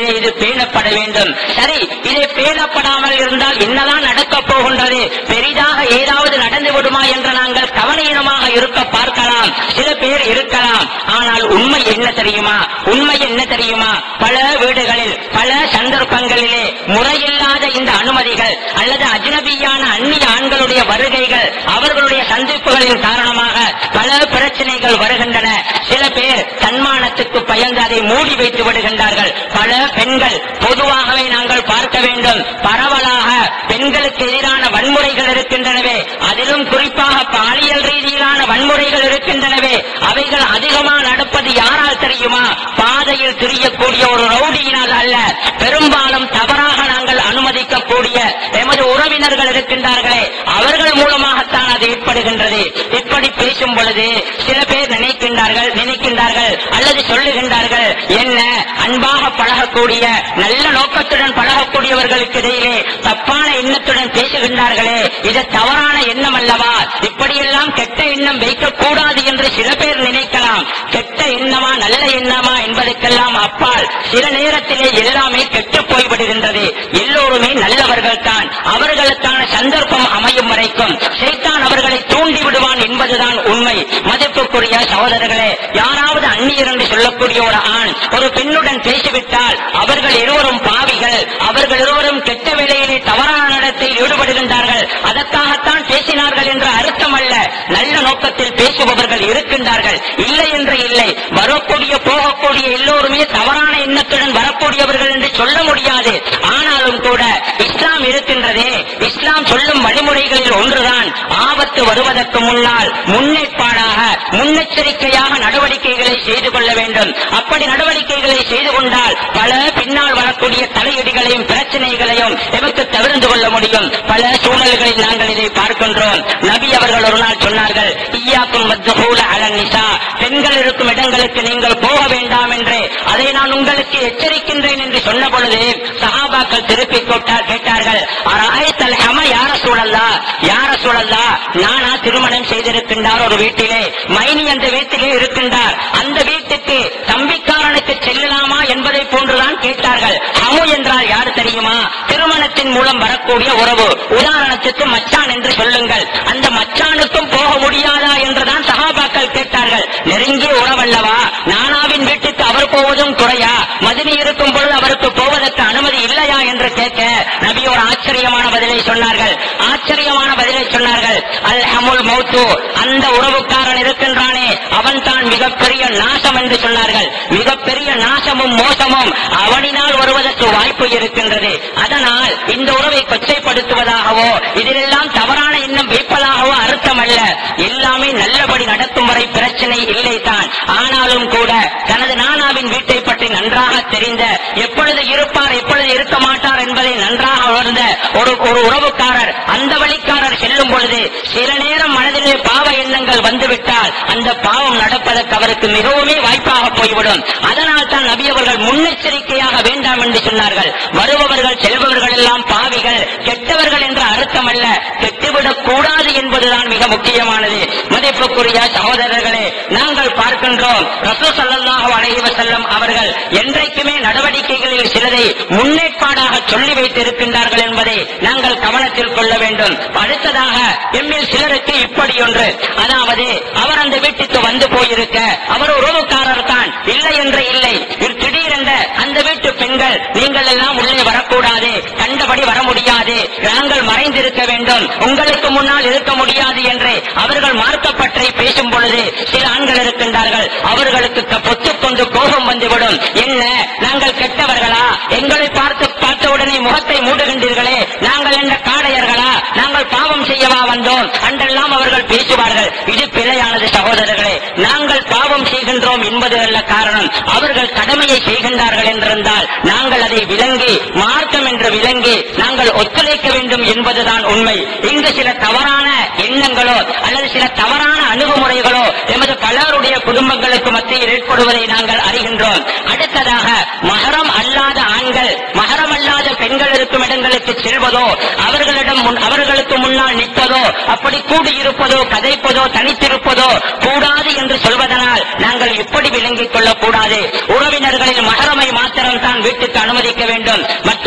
வேண்டும் சரி இதை பேணப்படாமல் இருந்தால் என்னதான் நடக்கப் போகின்றது பெரிதாக ஏதாவது நடந்து விடுமா என்று நாங்கள் கவனீனமாக இருக்க பார்க்கலாம் சில பேர் இருக்கலாம் ஆனால் உண்மை என்ன தெரியுமா உண்மை என்ன தெரியுமா பல வீடுகளில் பல சந்தர்ப்பங்களிலே முறையில்லாத இந்த அனுமதிகள் அல்லது அஜ்னபியான அந்நிய ஆண்களுடைய வருகைகள் அவர்களுடைய சந்திப்புகளின் காரணமாக பல பிரச்சனைகள் வருகின்றன சில பேர் தன்மானத்துக்கு பயந்து அதை மூடி வைத்து விடுகின்றார்கள் பல பெண்கள் பொதுவாகவே நாங்கள் பார்க்க வேண்டும் பரவலாக பெண்களுக்கு எதிரான வன்முறைகள் இருக்கின்றனவே அதிலும் குறிப்பாக பாலியல் ரீதியிலான வன்முறைகள் இருக்கின்றனவே அவைகள் அதிகமாக நடப்பது யாரால் தெரியுமா பாதையில் திரியக்கூடிய ஒரு ரவுடியினால் அல்ல பெரும்பாலும் தவறாக நாங்கள் அனுமதிக்கக்கூடிய எமது உறவினர்கள் இருக்கின்றார்களே அவர்கள் மூலமாகத்தான் அது ஏற்படுகின்றது இப்படி பேசும் பொழுது சில பேர் நினைக்கின்றார்கள் நினைக்கின்றார்கள் அல்லது சொல்லுகின்றார்கள் என்ன அன்பாக பழகக்கூடிய நல்ல நோக்கத்துடன் பழகக்கூடியவர்களுக்கு இடையிலே தப்பான எண்ணத்துடன் பேசுகின்றார்களே இது தவறான எண்ணம் அல்லவா இப்படியெல்லாம் கெட்ட எண்ணம் வைக்கக்கூடாது என்று சில பேர் நினைக்கலாம் கெட்ட எண்ணமா நல்ல எண்ணமா என்பதற்கெல்லாம் அப்பால் சில நேரத்திலே எல்லாமே கெட்டு போய்விடுகின்றது எல்லோருமே நல்லவர்கள் தான் அவர்களுக்கான சந்தர்ப்பம் அமையும் வரைக்கும் சைத்தான் அவர்களை தூண்டி விடுவான் என்பதுதான் உண்மை மதிப்புக்குரிய சகோதரர்களே யாராவது அந்நியர் என்று சொல்லக்கூடிய ஒரு ஆண் ஒரு பெண்ணுடன் பேசிவிட்டால் அவர்கள் இருவரும் பாவிகள் அவர்கள் இருவரும் கெட்ட வேலையிலே தவறான நடத்தில் ஈடுபடுகின்றார்கள் அதற்காகத்தான் பேசினார்கள் என்ற அர்த்தம் அல்ல நல்ல நோக்கத்தில் பேசுபவர்கள் இருக்கின்றார்கள் இல்லை என்று இல்லை வரக்கூடிய போகக்கூடிய எல்லோருமே தவறான எண்ணத்துடன் வரக்கூடியவர்கள் என்று சொல்ல முடியாது ஆனாலும் கூட இஸ்லாம் இருக்கின்றதே இஸ்லாம் சொல்லும் வழிமுறைகளில் ஒன்றுதான் ஆபத்து வருவதற்கு முன்னால் முன்னேற்பாடாக முன்னெச்சரிக்கையாக நடவடிக்கைகளை செய்து கொள்ள வேண்டும் அப்படி நடவடிக்கைகளை செய்து கொண்டால் பல பின்னால் வரக்கூடிய தலையீடுகளையும் பிரச்சனைகளையும் எமக்கு தவிர்த்து கொள்ள முடியும் பல சூழல்களில் நாங்கள் இதை பார்க்கின்றோம் நபி அவர்கள் ஒரு நாள் சொன்னார்கள் ஈயாக்கும் மத்துஹூல அலன் நிசா பெண்கள் இருக்கும் இடங்களுக்கு நீங்கள் போக வேண்டாம் என்று அதை நான் உங்களுக்கு எச்சரிக்கின்றேன் என்று சொன்ன பொழுது சஹாபாக்கள் திருப்பி கொட்டார் கேட்டார்கள் அராயத்தல் ஹம யார சூழல்லா யார சூழல்லா நானா திருமணம் செய்திருக்கின்றார் ஒரு வீட்டிலே மைனி அந்த வீட்டிலே இருக்கின்றார் அந்த வீட்டுக்கு தம்பிக்காரனுக்கு செல்லலாமா என்பதை போன்றுதான் கேட்டார்கள் ஹமு என்றால் யார் தெரியுமா திருமணத்தின் மூலம் வரக்கூடிய உறவு உதாரணத்துக்கு மச்சான் என்று சொல்லுங்கள் அந்த மச்சானுக்கும் போக முடியாதா என்றுதான் சகாபாக்கள் கேட்டார்கள் நெருங்கிய உறவல்லவா நானாவின் வீட்டுக்கு அவர் போவதும் குறையா மதினி இருக்கும் பொழுது அவருக்கு போவதற்கு அனுமதி இல்லையா என்று கேட்க நபி ஒரு ஆச்சரியமான பதிலை சொன்னார்கள் ஆச்சரியமான பதிலை சொன்னார்கள் அல் ஹமுல் மௌத்து அந்த உறவுக்காரன் இருக்கின்றானே அவன் தான் மிகப்பெரிய நாசம் என்று சொன்னார்கள் மிகப்பெரிய நாசமும் மோசமும் அவனினால் வருவதற்கு வாய்ப்பு இருக்கின்றது அதனால் இந்த உறவை கொச்சைப்படுத்துவதாகவோ இதிலெல்லாம் தவறான எண்ணம் வைப்பதாகவோ அர்த்தம் அல்ல எல்லாமே நல்லபடி நடக்கும் வரை பிரச்சனை இல்லை தான் ஆனாலும் கூட தனது நானாவின் வீட்டை பற்றி நன்றாக தெரிந்த எப்பொழுது இருப்பார் எப்பொழுது இருக்க மாட்டார் என்பதை நன்றாக உணர்ந்த ஒரு ஒரு உறவுக்காரர் அந்த வழிக்காரர் செல்லும் பொழுது சில நேரம் மனதிலே பாவ எண்ணங்கள் வந்துவிட்டால் அந்த பாவம் நடப்பதற்கு அவருக்கு மிகவுமே வாய்ப்பாக போய்விடும் அதனால் தான் நபி அவர்கள் முன்னெச்சரிக்கையாக வேண்டாம் என்று சொன்னார்கள் வருபவர்கள் செல்பவர்கள் எல்லாம் பாவிகள் கெட்டவர்கள் என்ற அர்த்தம் அல்ல கெட்டுவிடக் கூடாது என்பதுதான் மிக முக்கியமானது மதிப்புக்குரிய சகோதரர்களே நாங்கள் பார்க்கின்றோம் ரசூ சல்லல்லாஹு அலைஹி வஸல்லம் அவர்கள் என்றைக்குமே நடவடிக்கைகளில் சிலரை முன்னேற்பாடாக சொல்லி வைத்திருக்கின்றார்கள் என்பதை நாங்கள் கவனத்தில் கொள்ள வேண்டும் அடுத்ததாக எம்மில் சிலருக்கு இப்படி ஒன்று அதாவது அவர் அந்த வீட்டுக்கு வந்து போயிருக்க அவர் உறவுக்காரர் தான் இல்லை என்று இல்லை இது திடீரென்ற அந்த வீட்டு பெண்கள் நீங்கள் எல்லாம் உள்ளே வரக்கூடாது கண்டபடி வர முடியாது நாங்கள் மறைந்திருக்க வேண்டும் உங்களுக்கு முன்னால் இருக்க முடியாது என்று அவர்கள் மார்க்கப்பற்றை பேசும் பொழுது சில ஆண்கள் இருக்கின்றார்கள் அவர்களுக்கு க- பொத்துக்கொண்டு கோபம் வந்துவிடும் என்ன நாங்கள் கெட்டவர்களா எங்களை பார்த்து பார்த்தவுடனே முகத்தை மூடுகின்றீர்களே நாங்கள் என்ன காடையர்களா நாங்கள் பாவம் செய்யவா வந்தோம் அன்றெல்லாம் அவர்கள் பேசுவார்கள் இது பிழையானது சகோதரர்களே நாங்கள் பாவம் செய்கின்றோம் என்பது அல்ல காரணம் அவர்கள் கடமையை செய்கின்றார்கள் என்றிருந்தால் நாங்கள் அதை விளங்கி மார்க்கம் என்று விளங்கி நாங்கள் ஒத்துழைக்க வேண்டும் என்பதுதான் உண்மை இங்கு சில தவறான எண்ணங்களோ அல்லது சில தவறான அணுகுமுறைகளோ எமது பலருடைய குடும்பங்களுக்கு மத்தியில் ஏற்படுவதை நாங்கள் அறிகின்றோம் அடுத்ததாக மகரம் அல்லாத ஆண்கள் மகரம் அல்லாத பெண்கள் இருக்கும் இடங்களுக்கு செல்வதோ அவர்களிடம் முன்- அவர்களுக்கு முன்னால் நிற்பதோ அப்படி கூடியிருப்பதோ கதைப்பதோ தனித்திருப்பதோ கூடாது என்று சொல்வதனால் நாங்கள் எப்படி விளங்கிக் கொள்ளக் கூடாது உறவினர்களில் மகரமை மாத்திரம் தான் வீட்டுக்கு அனுமதிக்க வேண்டும் மற்ற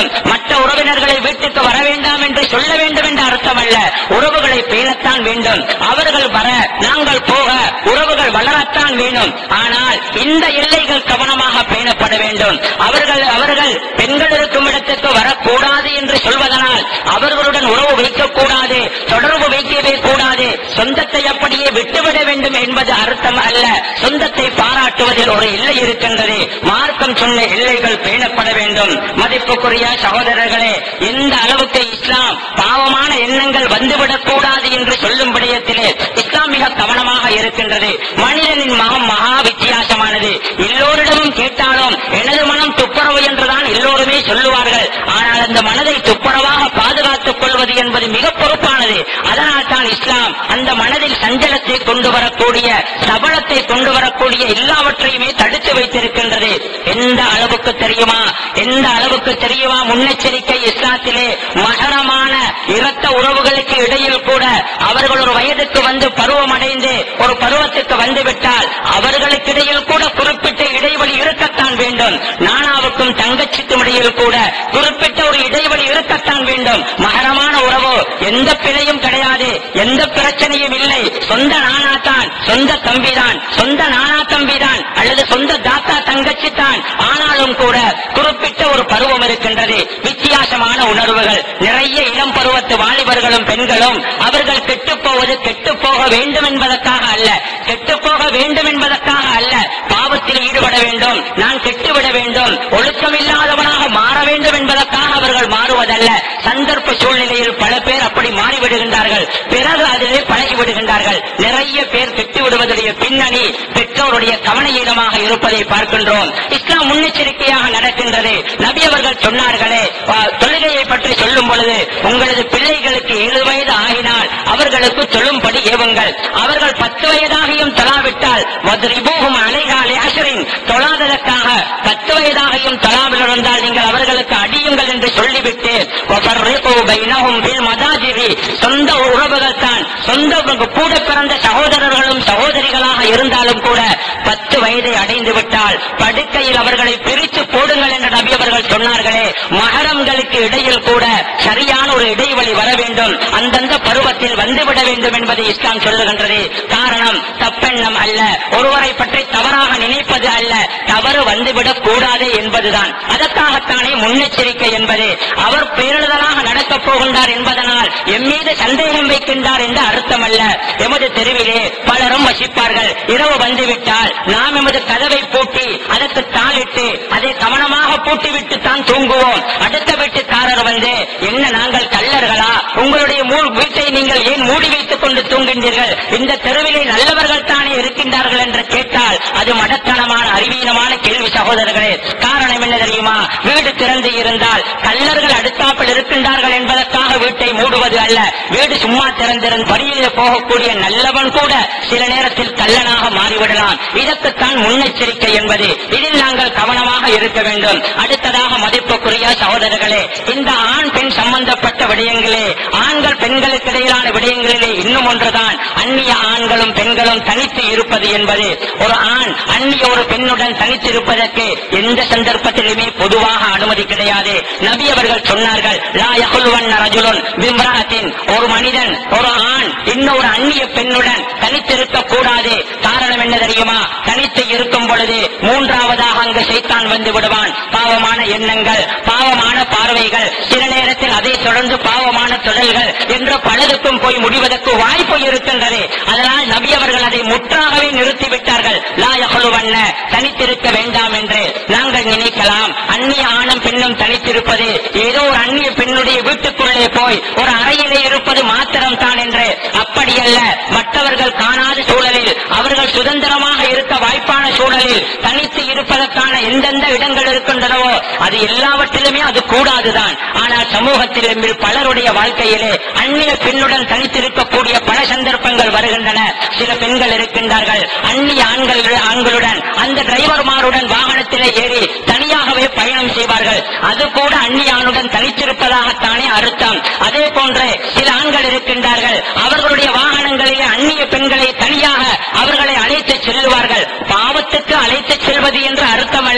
வேண்டும் மற்ற உறவினர்களை வீட்டுக்கு வர வேண்டாம் என்று சொல்ல வேண்டும் என்ற அர்த்தம் அல்ல உறவுகளை பேணத்தான் வேண்டும் அவர்கள் வர நாங்கள் போக உறவுகள் வளரத்தான் வேணும் ஆனால் இந்த எல்லைகள் கவனமாக பேணப்பட வேண்டும் அவர்கள் அவர்கள் பெண்கள் இருக்கும் இடத்துக்கு வரக்கூடாது என்று சொல்வதனால் அவர்களுடன் உறவு வைக்கக்கூடாது தொடர்பு வைக்கவே கூடாது சொந்தத்தை அப்படியே விட்டுவிட வேண்டும் என்பது அர்த்தம் அல்ல சொந்தத்தை பாராட்டுவதில் ஒரு எல்லை இருக்கின்றது மார்க்கம் சொன்ன எல்லைகள் பேணப்பட வேண்டும் மதிப்புக்குரிய சகோதரர்களே எந்த அளவுக்கு இஸ்லாம் பாவமான எண்ணங்கள் வந்துவிடக் கூடாது என்று சொல்லும் விடயத்திலே இஸ்லாம் மிக கவனமாக இருக்கின்றது மனிதனின் மகம் மகா வித்தியாசமானது எல்லோரிடமும் கேட்டாலும் எனது மனம் துப்புரவு என்றுதான் எல்லோருமே சொல்லுவார்கள் ஆனால் அந்த மனதை துப்புரவாக பாதுகாத்துக் கொள்வது என்பது மிக பொறுப்பானது அதனால் தான் இஸ்லாம் அந்த மனதில் சஞ்சலத்தை கொண்டு வரக்கூடிய சபலத்தை கொண்டு வரக்கூடிய எல்லாவற்றையுமே தடுத்து வைத்திருக்கின்றது எந்த அளவுக்கு தெரியுமா எந்த அளவுக்கு தெரியுமா முன்னெச்சரிக்கை இஸ்லாத்திலே மகரமான இரத்த உறவுகளுக்கு இடையில் கூட அவர்கள் ஒரு வயதுக்கு வந்து பருவம் அடைந்து ஒரு பருவத்துக்கு வந்து விட்டால் அவர்களுக்கு இடையில் கூட குறிப்பிட்ட இடைவெளி இருக்கத்தான் வேண்டும் நானாவுக்கும் தங்கச்சிக்கும் இடையில் கூட குறிப்பிட்ட ஒரு இடைவெளி இருக்கத்தான் வேண்டும் மகரமான உறவு எந்த பிழையும் கிடையாது எந்த பிரச்சனையும் இல்லை சொந்த நானா தான் சொந்த தம்பிதான் சொந்த நானா தம்பிதான் அல்லது சொந்த தாத்தா தங்கச்சி தான் ஆனாலும் கூட குறிப்பிட்ட ஒரு பருவம் இருக்கின்றது வித்தியாசமான உணர்வுகள் நிறைய இளம் பருவத்து வாலிபர்களும் பெண்களும் அவர்கள் கெட்டுப் போவது கெட்டுப் போக வேண்டும் என்பதற்காக அல்ல கெட்டுப் போக வேண்டும் என்பதற்காக அல்ல பாவத்தில் ஈடுபட வேண்டும் நான் கெட்டுவிட வேண்டும் ஒழுக்கம் இல்லாதவனாக மாற வேண்டும் என்பதற்காக அவர்கள் மாறுவதல்ல சந்தர்ப்ப சூழ்நிலையில் பல பேர் அப்படி மாறிவிடுகின்றார்கள் பிறகு அதிலே பழகி விடுகின்றார்கள் நிறைய பேர் கெட்டு விடுவதுடைய பின்னணி பெற்றோருடைய கவனஈனமாக இருப்பதை பார்க்கின்றோம் இஸ்லாம் முன்னெச்சரிக்கையாக நடக்கின்றது நபி அவர்கள் சொன்னார்களே ஆ, தொழுகையை பற்றி சொல்லும் பொழுது உங்களது பிள்ளைகளுக்கு ஏழு வயது ஆகினால் அவர்களுக்கு சொல்லும்படி ஏவுங்கள் அவர்கள் பத்து வயதாகியும் தொழாவிட்டால் வத்ரிபூஹும் அலைகாலே அஷரின் தொழாததற்காக பத்து வயதாகியும் தொழாமல் இருந்தால் நீங்கள் அவர்களுக்கு அடியுங்கள் என்று சொல்லிவிட்டு வஃபர்ரிகு பைனஹும் பில் மதாஜிரி சொந்த உறவுகள் தான் சொந்த கூட பிறந்த சகோதரர்களும் சகோதரிகளாக இருந்தாலும் கூட பத்து வயதை அடைந்து விட்டால் படுக்கையில் அவர்களை பிரித்து போடுங்கள் என்று நபி அவர்கள் சொன்னார்களே மகரங்களுக்கு இடையில் கூட சரியான ஒரு இடைவெளி வர வேண்டும் அந்தந்த பருவத்தில் வந்துவிட வேண்டும் என்பதை இஸ்லாம் சொல்லுகின்றது காரணம் தப்பெண்ணம் அல்ல ஒருவரை பற்றி தவறாக நினைப்பது அல்ல தவறு வந்துவிடக் கூடாது என்பதுதான் அதற்காகத்தானே முன்னெச்சரிக்கை என்பது அவர் பேரிடுதலாக நடக்கப் போகின்றார் என்பதனால் எம் மீது சந்தேகம் வைக்கின்றார் என்ற அர்த்தம் அல்ல எமது தெருவிலே பலரும் வசிப்பார்கள் இரவு வந்துவிட்டால் நாம் எமது கதவை பூட்டி அதற்கு தாளிட்டு அதை கவனமாக பூட்டிவிட்டு தான் தூங்குவோம் அடுத்த வீட்டுக்காரர் வந்து என்ன நாங்கள் கள்ளர்களா உங்களுடைய மூ- வீட்டை நீங்கள் ஏன் மூடி வைத்துக் கொண்டு தூங்குகின்றீர்கள் இந்த தெருவிலே நல்லவர்கள் தானே இருக்கின்றார்கள் என்று கேட்டால் அது மடத்தனமான அறிவீனமான கேள்வி சகோதரர்களே காரணம் என்ன தெரியுமா வீடு திறந்து இருந்தால் கள்ளர்கள் அடுத்தாப்பில் இருக்கின்றார்கள் என்பதற்காக வீட்டை மூடுவது அல்ல வீடு சும்மா திறந்திருந்த வழியிலே போகக்கூடிய நல்லவன் கூட சில நேரத்தில் கள்ளனாக மாறிவிடலாம் இதற்குத்தான் முன்னெச்சரிக்கை என்பது இதில் நாங்கள் கவனமாக இருக்க வேண்டும் அடுத்ததாக மதிப்புக்குரிய சகோதரர்களே இந்த ஆண் பெண் சம்பந்தப்பட்ட விடயங்களே ஆண்கள் பெண்களுக்கு இடையிலான விடயங்களிலே இன்னும் ஒன்றுதான் அந்நிய ஆண்களும் பெண்களும் தனித்து இருப்பது என்பது ஒரு ஆண் அந்நிய ஒரு பெண்ணுடன் தனித்து இருப்பதற்கு எந்த சந்தர்ப்பத்திலுமே பொதுவாக அனுமதி கிடையாது நபி அவர்கள் சொன்னார்கள் லா யகுல்வன்ன ரஜுலுன் பிம்ரஅத்தின் ஒரு மனிதன் ஒரு ஆண் இன்னொரு அந்நிய பெண்ணுடன் தனித்திருக்க கூடாது காரணம் என்ன தெரியுமா தனித்து இருக்கும் பொழுது மூன்றாவதாக அங்கு சைத்தான் வந்து விடுவான் பாவமான எண்ணங்கள் பாவமான பார்வைகள் சில நேரத்தில் அதை தொடர்ந்து பாவமான தொழில்கள் என்று பலருக்கும் போய் முடிவதற்கு வாய்ப்பு இருக்கின்றது அதனால் நபி அவர்கள் அதை முற்றாகவே நிறுத்திவிட்டார்கள் லா யகுலுவன்ன தனித்திருக்க வேண்டாம் என்று நாங்கள் நினைக்கலாம் அந்நிய ஆணும் பெண்ணும் தனித்திருப்பது ஏதோ ஒரு அந்நிய பெண்ணுடைய வீட்டுக்குள்ளே போய் ஒரு அறையிலே இருப்பது மாத்திரம் தான் என்று அப்படியல்ல மற்றவர்கள் காணாத சூழலில் அவர்கள் சுதந்திரமாக இருக்க வாய்ப்பான சூழலில் தனித்து இருப்பதற்கான எந்தெந்த இடங்கள் இருக்கின்றனவோ அது எல்லாவற்றிலுமே அது கூடாதுதான் ஆனால் சமூகத்தில் இன்று பலருடைய வாழ்க்கையிலே அந்நிய பெண்ணுடன் தனித்திருக்கக்கூடிய பல சந்தர்ப்பங்கள் வருகின்றன சில பெண்கள் இருக்கின்றார்கள் அந்நிய ஆண்கள் ஆண்களுடன் அந்த டிரைவர்மாருடன் வாகனத்திலே ஏறி தனியாகவே பயணம் செய்வார்கள் அது கூட அந்நிய ஆணுடன் தனித்திருப்பதாகத்தானே அர்த்தம் அதே போன்று சில ஆண்கள் இருக்கின்றார்கள் அவர்களுடைய வாகனங்களிலே அந்நிய பெண்களை தனியாக அவர்களை அழைத்து செல்வார்கள் பாவத்துக்கு அழைத்து செல்வது என்று அர்த்தம் அல்ல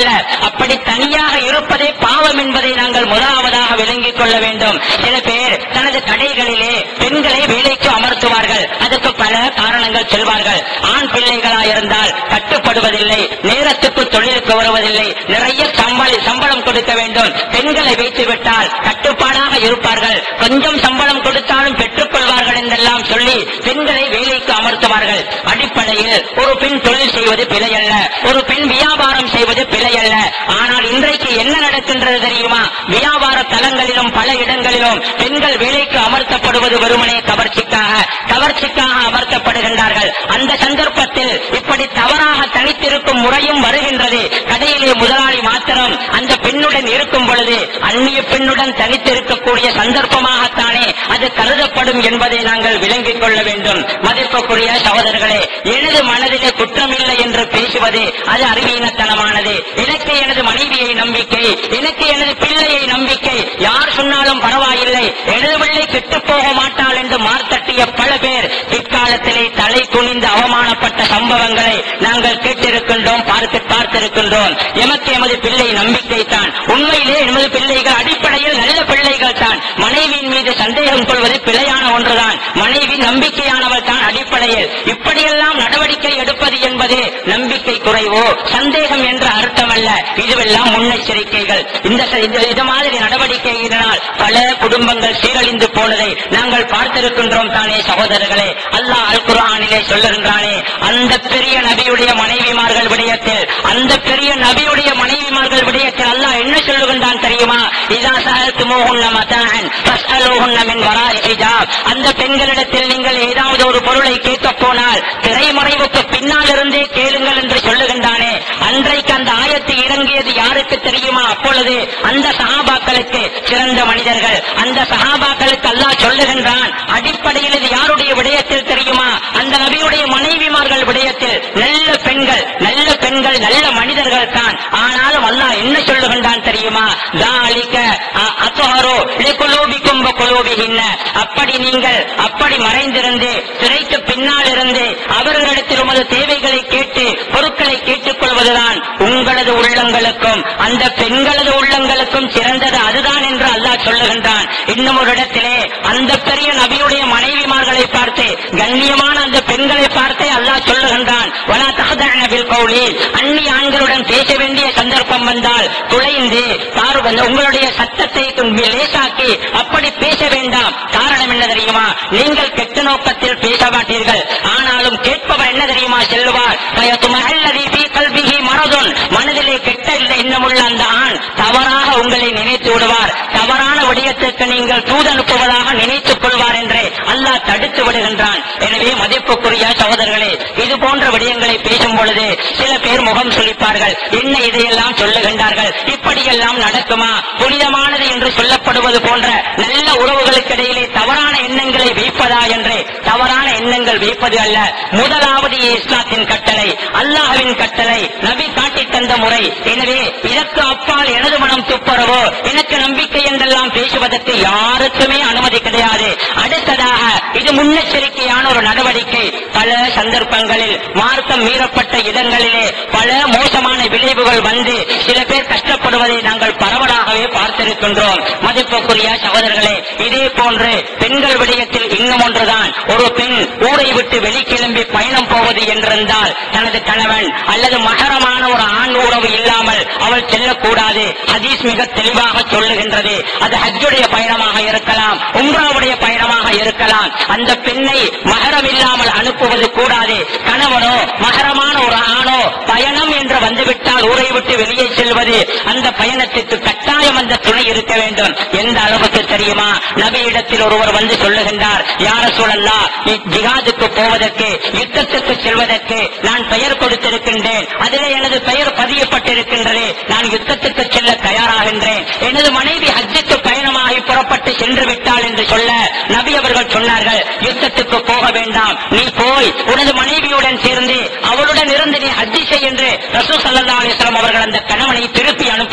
அல்ல அப்படி தனியாக இருப்பதே பாவம் என்பதை நாங்கள் முதலாவதாக விளங்கிக் கொள்ள வேண்டும் சில பேர் தனது கடைகளிலே பெண்களை வேலைக்கு அமர்த்துவார்கள் அதற்கு பல காரணங்கள் சொல்வார்கள் ஆண் பிள்ளைகளா இருந்தால் கட்டுப்படுவதில்லை நேரத்துக்கு தொழிலுக்கு வருவதில்லை நிறைய சம்பள சம்பளம் கொடுக்க வேண்டும் பெண்களை வைத்து விட்டால் கட்டுப்பாடாக இருப்பார்கள் கொஞ்சம் சம்பளம் கொடுத்தாலும் பெற்றுக் கொள்வார்கள் என்றெல்லாம் சொல்லி பெண்களை வேலைக்கு அமர்த்துவார்கள் அடிப்படையில் ஒரு பெண் தொழில் செய்வது பிழையல்ல ஒரு பெண் வியாபாரம் செய்வது பிழையல்ல ஆனால் இன்றைக்கு என்ன நடக்கின்றது தெரியுமா வியாபார தலங்களிலும் பல இடங்களிலும் பெண்கள் வேலைக்கு அமர்த்தப்படுவது வெறுமனே கவர்ச்சிக்காக கவர்ச்சிக்காக அமர்த்தப்படுகின்றார்கள் அந்த சந்தர்ப்பத்தில் இப்படி தவறாக தனித்திருக்கும் முறையும் வருகின்றது கடையிலே முதலாளி மாத்திரம் அந்த பெண்ணுடன் இருக்கும் பொழுது அந்நிய பெண்ணுடன் தனித்திருக்கக்கூடிய சந்தர்ப்பமாகத்தானே அது கருதப்படும் என்பதை நாங்கள் விளங்கிக் கொள்ள வேண்டும் மதிப்புக்குரிய சகோதரர்களே எனது மனதிலே குற்றமில்லை என்று பேசுவது அது அறிவீனத்தனமானது எனக்கு எனது மனைவியை நம்பிக்கை எனக்கு எனது பிள்ளையை நம்பிக்கை யார் சொன்னாலும் பரவாயில்லை எனது பிள்ளை கெட்டுப் போக மாட்டாள் என்று மார்த்தட்டிய பல பேர் பிற்காலத்திலே தலை குனிந்து அவமானப்பட்ட சம்பவங்களை நாங்கள் கேட்டிருக்கின்றோம் பார்த்து பார்த்திருக்கின்றோம் எமக்கு எமது பிள்ளை நம்பிக்கை தான் உண்மையிலே எமது பிள்ளைகள் அடிப்படையில் நல்ல பிள்ளைகள் தான் மனைவியின் மீது சந்தேகம் கொள்வது பிழையான ஒன்றுதான் மனைவி நம்பிக்கையானவள் தான் அடிப்படையில் இப்படியெல்லாம் நடவடிக்கை எடுப்பது என்பது நம்பிக்கை குறைவோ சந்தேகம் என்ற அர்த்தமல்ல இதுவெல்லாம் முன்னெச்சரிக்கைகள் இந்த ச- இந்த- இது மாதிரி நடவடிக்கையினால் பல குடும்பங்கள் சீரழிந்து போனதை நாங்கள் பார்த்திருக்கின்றோம் தானே சகோதரர்களே அல்லாஹ் அல் குர்ஆனிலே சொல்லுகின்றானே அந்த பெரிய நபியுடைய மனைவிமார்கள் விடயத்தில் அந்த பெரிய நபியுடைய மனைவிமார்கள் விடயத்தில் அல்லாஹ் என்ன சொல்லுகின்றான் தெரியுமா இதா சஅல்துமூஹுன்ன மதாஅன் ஃபஸ்அலூஹுன்ன மின் வராஇ ஹிஜாப் அந்த பெண்களிடத்தில் நீங்கள் ஏதாவது ஒரு பொருளை கேட்கப் போனால் திரைமறைவுக்கு பின்னால் இருந்தே கேளுங்கள் என்று சொல்லுகின்றானே அன்றைக்கு அந்த ஆயத்து இறங்கியது யாருக்கு தெரியுமா அப்பொழுது அந்த சஹாபாக்களுக்கு சிறந்த மனிதர்கள் அந்த சஹாபாக்களுக்கு அல்லாஹ் சொல்லுகின்றான் அடிப்படையில் இது யாருடைய விடயத்தில் தெரியுமா அந்த நபியுடைய மனைவிமார்கள் விடயத்தில் நல்ல பெண்கள் நல்ல பெண்கள் நல்ல மனிதர்கள் தான் ஆனாலும் அல்லாஹ் என்ன சொல்லுகின்றான் தெரியுமா தாலிக்க அத்தோரோ குலோபிக்கும் குலோபிகின்ன அப்படி நீங்கள் அப்படி மறைந்திருந்து திரைக்கு பின்னால் இருந்து அவர்களிடத்தில் உமது தேவைகளை கேட்டு பொருட்களை கேட்டுக் கொள்வதுதான் உங்களது உள்ளங்களுக்கும் அந்த பெண்களது உள்ளங்களுக்கும் சிறந்தது அதுதான் என்று அல்லாஹ் சொல்லுகின்றான் இன்னும் ஒரு இடத்திலே அந்த பெரிய நபியுடைய மனைவிமார்களை பார்த்து கண்ணியமான அந்த பெண்களை பார்த்தே அல்லாஹ் சொல்லுகின்றான் வலா தஹதஅன பில் கௌலி அந்நிய ஆண்களுடன் பேச வேண்டிய சந்தர்ப்பம் வந்தால் குலைந்து பாரு வந்து உங்களுடைய சத்தத்தை லேசாக்கி அப்படி பேச வேண்டாம் காரணம் என்ன தெரியுமா நீங்கள் கெட்ட நோக்கத்தில் பேச மாட்டீர்கள் ஆனாலும் கேட்பவர் என்ன தெரியுமா செல்வார் பயத்துமல்லதி ஃபீ கல்பிஹி மரதுன் மனதிலே கெட்ட எண்ணமுள்ள அந்த ஆண் தவறாக உங்களை நினைத்து விடுவார் தவறான விடயத்திற்கு நீங்கள் தூதனுப்புவதாக நினைத்துக் கொள்வார் என்றே அல்லாஹ் தடுத்து விடுகின்றான் எனவே மதிப்புக்குரிய சகோதரர்களே இது போன்ற விடயங்களை பேசும் பொழுது சில பேர் முகம் சுளிப்பார்கள் என்ன இதையெல்லாம் சொல்லுகின்றார்கள் இப்படியெல்லாம் நடக்குமா புனிதமானது என்று சொல்லப்படுவது போன்ற நல்ல உறவுகளுக்கு இடையிலே தவறான எண்ணங்களை வைப்பதா என்று தவறான எண்ணங்கள் வைப்பது அல்ல முதலாவது இஸ்லாத்தின் கட்டளை அல்லாஹ்வின் கட்டளை நபி காட்டித் தந்த முறை எனவே இதற்கு அப்பால் எனது மனம் துப்புரவோ எனக்கு நம்பிக்கை என்றெல்லாம் பேசுவதற்கு யாருக்குமே அனுமதி கிடையாது அடுத்ததாக இது முன்னெச்சரிக்கையான ஒரு நடவடிக்கை பல சந்தர்ப்பங்களில் மார்க்கம் மீறப்பட்ட இடங்களிலே பல மோசமான விளைவுகள் வந்து சில பேர் கஷ்டப்படுவதை நாங்கள் பரவலாகவே பார்த்திருக்கின்றோம் மதிப்புக்குரிய சகோதரர்களே இதே போன்று பெண்கள் விடயத்தில் இன்னும் ஒன்றுதான் ஒரு பெண் ஊரை விட்டு வெளிக்கிளம்பி பயணம் போவது என்றிருந்தால் தனது கணவன் அல்லது மகரமான ஒரு ஆண் உறவு இல்லாமல் அவள் செல்லக்கூடாது ஹதீஸ் மிக தெளிவாக சொல்லுகின்றது அது ஹஜ்ஜுடைய பயணமாக இருக்கலாம் உம்ராவுடைய பயணமாக இருக்கலாம் அந்த பெண்ணை மகரம் இல்லாமல் அனுப்புவது கூடாது கணவனோ மகரமான ஒரு ஆணோ பயணம் என்று வந்துவிட்டால் ஊரை விட்டு வெளியே செல்வது அந்த பயணத்திற்கு கட்டாயம் அந்த துணை இருக்க வேண்டும் எந்த அளவுக்கு தெரியுமா நபியிடத்தில் ஒருவர் வந்து சொல்லுகின்றார் யார சூழல்லா ஜிகாதுக்கு போவதற்கு யுத்தத்துக்கு செல்வதற்கு நான் பெயர் கொடுத்திருக்கின்றேன் அதிலே எனது பெயர் பதியப்பட்டிருக்கின்றது நான் யுத்தத்துக்கு செல்ல தயாராகின்றேன் எனது மனைவி ஹஜ்ஜுக்கு பயணமாகி புறப்பட்டு சென்று விட்டாள் என்று சொல்ல நபி அவர்கள் சொன்னார்கள் யுத்தத்துக்கு போக வேண்டாம் நீ போய் உனது மனைவியுடன் சேர்ந்து அவளுடன் இருந்து நீ ஹஜ்ஜி செய் என்று ரசூ சல்லா அலிஸ்லாம் அவர்கள் அந்த கணவனை திருப்பி அனுப்புகின்றார்களே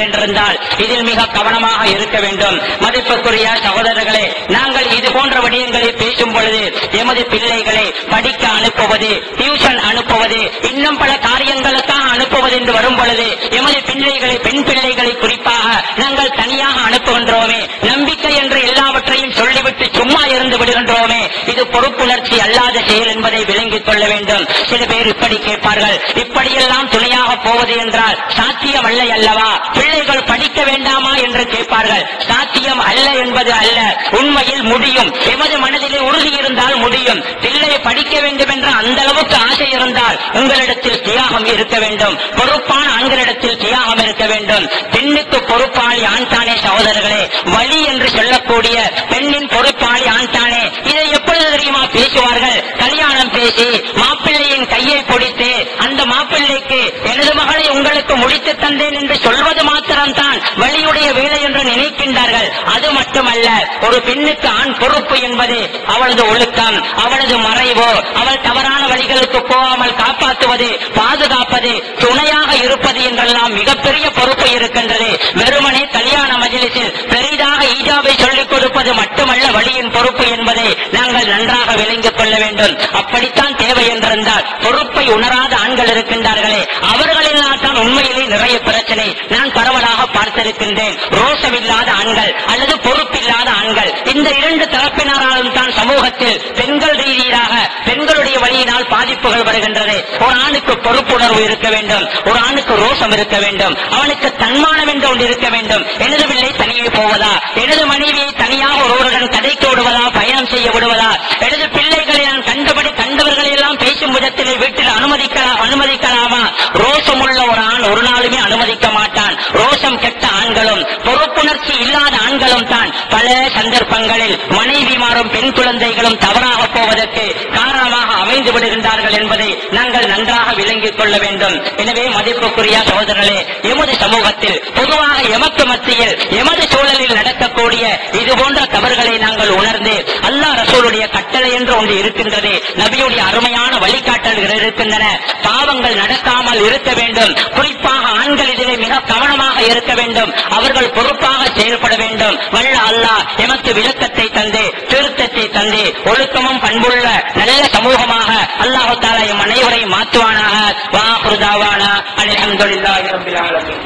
செய்கிறார்கள் என்றிருந்தால் இதில் மிக கவனமாக இருக்க வேண்டும் மதிப்புக்குரிய சகோதரர்களே நாங்கள் இது போன்ற விடயங்களை பேசும் பொழுது எமது பிள்ளைகளை படிக்க அனுப்புவது டியூஷன் அனுப்புவது இன்னும் பல காரியங்களுக்காக அனுப்புவது என்று வரும் பொழுது எமது பிள்ளைகளை பெண் பிள்ளைகளை குறிப்பாக நாங்கள் தனியாக அனுப்புகின்றோமே நம்பிக்கை என்று எல்லாவற்றையும் சொல்லிவிட்டு சும்மா இருந்து விடுகின்றோமே இது பொறுப்புணர்ச்சி அல்லாத செயல் என்பதை விளங்கிக் கொள்ள வேண்டும் சில பேர் இப்படி கேட்பார்கள் இப்படியெல்லாம் துணையாக போவது என்றால் சாத்தியம் அல்ல அல்லவா பிள்ளைகள் படிக்க வேண்டாமா என்று கேட்பார்கள் சாத்தியம் அல்ல என்பது அல்ல உண்மையில் முடியும் எமது மனதிலே உறுதி இருந்தால் முடியும் பிள்ளை படிக்க வேண்டும் என்ற அந்த அளவுக்கு ஆசை இருந்தால் உங்களிடத்தில் தியாகம் இருக்க வேண்டும் பொறுப்பான ஆண்களிடத்தில் தியாகம் இருக்க வேண்டும் பெண்ணுக்கு பொறுப்பாளி ஆண் தானே சகோதரர்களே வழி என்று சொல்லக்கூடிய பெண்ணின் பொறுப்பாளி ஆண் தானே இதை எப்பொழுது தெரியுமா பேசுவார்கள் கல்யாணம் பேசி மாப்பிள்ளையின் கையை பிடித்து அந்த மாப்பிள்ளைக்கு எனது மகளை உங்களுக்கு முடித்து தந்தேன் என்று சொல்வது மாத்திரம்தான் வழியுடைய வேலை என்று நினைக்கின்றார்கள் அது மட்டுமல்ல ஒரு பெண்ணுக்கு ஆண் பொறுப்பு என்பது அவளது ஒழுக்கம் அவளது மறைவோ அவள் தவறான வழிகளுக்கு போகாமல் காப்பாற்றுவது பாதுகாப்பது துணையாக இருப்பது என்றெல்லாம் மிகப்பெரிய பொறுப்பு இருக்கின்றது வெறுமனே கல்யாண மஜிலிசில் பெரிதாக ஈஜாவை சொல்லிக் கொடுப்பது மட்டுமல்ல வழியின் பொறுப்பு என்பதை நாங்கள் நன்றாக விளங்கிக் கொள்ள வேண்டும் அப்படித்தான் தேவை என்றிருந்தால் பொறுப்பை உணராத ஆண்கள் இருக்கின்றார்களே அவர்களினால் தான் உண்மையிலே நிறைய பிரச்சனை நான் பரவலாக பார்த்திருக்கின்றேன் ரோஷமில்லாத ஆண்கள் அல்லது பொறுப்பில்லாத ஆண்கள் இந்த இரண்டு தரப்பினராலும் தான் சமூகத்தில் பெண்கள் ரீதியாக பெண்களுடைய வழியினால் பாதிப்புகள் வருகின்றது ஒரு ஆணுக்கு பொறுப்புணர்வு இருக்க வேண்டும் ஒரு ஆணுக்கு ரோஷம் இருக்க வேண்டும் அவனுக்கு தன்மானம் என்று ஒன்று இருக்க வேண்டும் எனது பிள்ளை தனியே போவதா எனது மனைவியை தனியாக ஒருவருடன் கதைக்கு விடுவதா பயணம் செய்ய விடுவதா எனது பிள்ளைகளை நான் கண்டபடி கண்டவர்களை எல்லாம் பேசும் விதத்திலே வீட்டில் அனுமதிக்கலாம் அனுமதிக்கலாமா ரோஷமுள்ள ஒரு ஆண் ஒரு நாளுமே அனுமதிக்க மாட்டான் ரோஷம் கெட்ட ஆண்களும் பொறுப்புணர்ச்சி இல்லாத ஆண்களும் தான் பல சந்தர்ப்பங்களில் மனைவிமாரும் பெண் குழந்தைகளும் தவறாக போவதற்கு காரணமாக அமைந்து விடுகின்றார்கள் என்பதை நாங்கள் நன்றாக விளங்கிக் கொள்ள வேண்டும் எனவே மதிப்புக்குரிய சகோதரர்களே எமது சமூகத்தில் பொதுவாக எமக்கு மத்தியில் எமது சூழலில் நடக்கக்கூடிய இது போன்ற தவறுகளை நாங்கள் உணர்ந்து அல்லாஹ் ரசூலுடைய கட்டளை என்று ஒன்று இருக்கின்றது நபியுடைய அருமையான வழிகாட்டல்கள் இருக்கின்றன பாவங்கள் நடக்காமல் இருக்க வேண்டும் குறிப்பாக ஆண்கள் இதிலே மிக கவனமாக இருக்க வேண்டும் அவர்கள் பொறுப்பாக செயல்பட வேண்டும் வல்ல அல்லாஹ் எமக்கு விளக்கத்தை தந்து திருத்தத்தை தந்து ஒழுக்கமும் பண்புள்ள நல்ல சமூகமாக அல்லாஹு தாலா எம் அனைவரையும் மாற்றுவானாக வாஹுதாவானா அல்ஹம்துலில்லாஹி ரப்பில் ஆலமீன்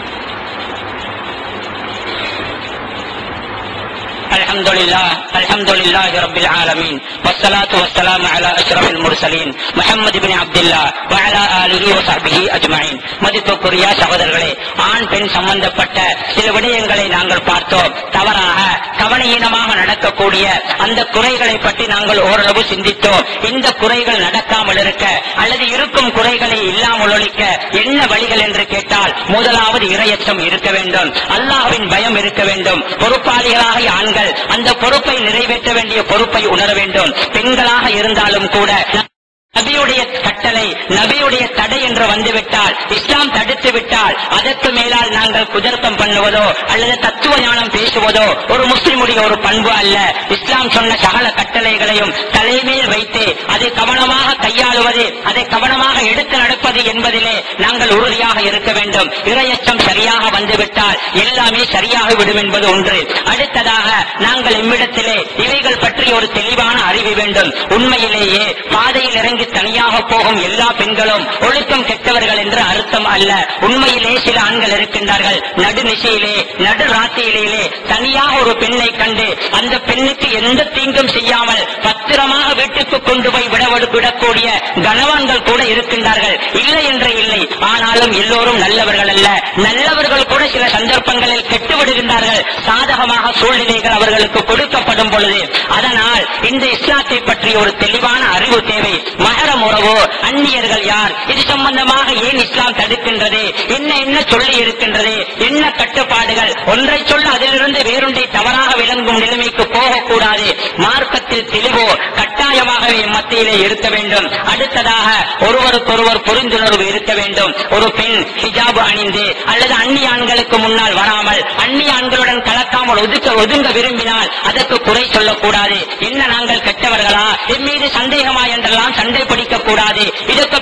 الحمد لله الحمد لله رب العالمين والصلاة والسلام على أشرف المرسلين محمد بن عبد الله وعلى آله وصحبه أجمعين மதிப்புக்குரிய சகோதரர்களே ஆண் பெண் சம்பந்தப்பட்ட சில விடயங்களை நாங்கள் பார்த்தோம் தவறாக கவனஈனமாக நடக்கக்கூடிய அந்த குறைகளை பற்றி நாங்கள் ஓரளவு சிந்தித்தோம் இந்த குறைகள் நடக்காமல் இருக்க அல்லது இருக்கும் குறைகளை இல்லாமல் ஒழிக்க என்ன வழிகள் என்று கேட்டால் முதலாவது இரையச்சம் இருக்க வேண்டும் அல்லாஹ்வின் பயம் இருக்க வேண்டும் பொறுப்பாளிகளாக ஆண்கள் அந்த பொறுப்பை நிறைவேற்ற வேண்டிய பொறுப்பை உணர வேண்டும் பெண்களாக இருந்தாலும் கூட நபியுடைய கட்டளை நபியுடைய தடை என்று வந்துவிட்டால் இஸ்லாம் தடுத்து விட்டால் அதற்கு மேலால் நாங்கள் குதர்க்கம் பண்ணுவதோ அல்லது தத்துவ ஞானம் பேசுவதோ ஒரு முஸ்லிமுடைய ஒரு பண்பு அல்ல இஸ்லாம் சொன்ன சகல கட்டளைகளையும் தலைமையில் வைத்து அதை கவனமாக கையாளுவது அதை கவனமாக எடுத்து நடப்பது என்பதிலே நாங்கள் உறுதியாக இருக்க வேண்டும் இரையச்சம் சரியாக வந்துவிட்டால் எல்லாமே சரியாக விடும் என்பது ஒன்று அடுத்ததாக நாங்கள் இம்மிடத்திலே இவைகள் பற்றி ஒரு தெளிவான அறிவு வேண்டும் உண்மையிலேயே பாதையில் இறங்கி தனியாக போகும் எல்லா பெண்களும் ஒழுக்கம் கெட்டவர்கள் என்று அர்த்தம் அல்ல உண்மையிலே சில ஆண்கள் இருக்கின்றார்கள் நடுநிசையிலே நடு ராத்திரியிலே தனியாக ஒரு பெண்ணை கண்டு அந்த பெண்ணுக்கு எந்த தீங்கும் செய்யாமல் பத்திரமாக வீட்டுக்கு கொண்டு போய் விட விடக்கூடிய கனவான்கள் கூட இருக்கின்றார்கள் இல்லை என்று இல்லை ஆனாலும் எல்லோரும் நல்லவர்கள் அல்ல நல்லவர்கள் கூட சில சந்தர்ப்பங்களில் கெட்டு விடுகின்றார்கள் சாதகமாக சூழ்நிலைகள் அவர்களுக்கு கொடுக்கப்படும் பொழுது அதனால் இந்த இஸ்லாத்தை பற்றி ஒரு தெளிவான அறிவு தேவை மகரம் உறவோ அந்நியர்கள் யார் இது சம்பந்தமாக ஏன் இஸ்லாம் தடுக்கின்றது என்ன என்ன சொல்லி இருக்கின்றது என்ன கட்டுப்பாடுகள் ஒன்றை சொல்ல அதிலிருந்து வேறொன்றை தவறாக விளங்கும் நிலைமைக்கு போகக்கூடாது மார்க்கத்தில் தெளிவோ கட்டாயமாகவே மத்தியிலே இருக்க வேண்டும் அடுத்ததாக ஒருவருக்கொருவர் புரிந்துணர்வு இருக்க வேண்டும் ஒரு பெண் ஹிஜாபு அணிந்து அல்லது அந்நிய ஆண்களுக்கு முன்னால் வராமல் அந்நிய ஆண்களுடன் கலக்காமல் ஒதுக்க ஒதுங்க விரும்பினால் அதற்கு குறை சொல்லக்கூடாது என்ன நாங்கள் கெட்டவர்களா என் மீது சந்தேகமா என்றெல்லாம் சண்டை பிடிக்க கூடாது இதற்கு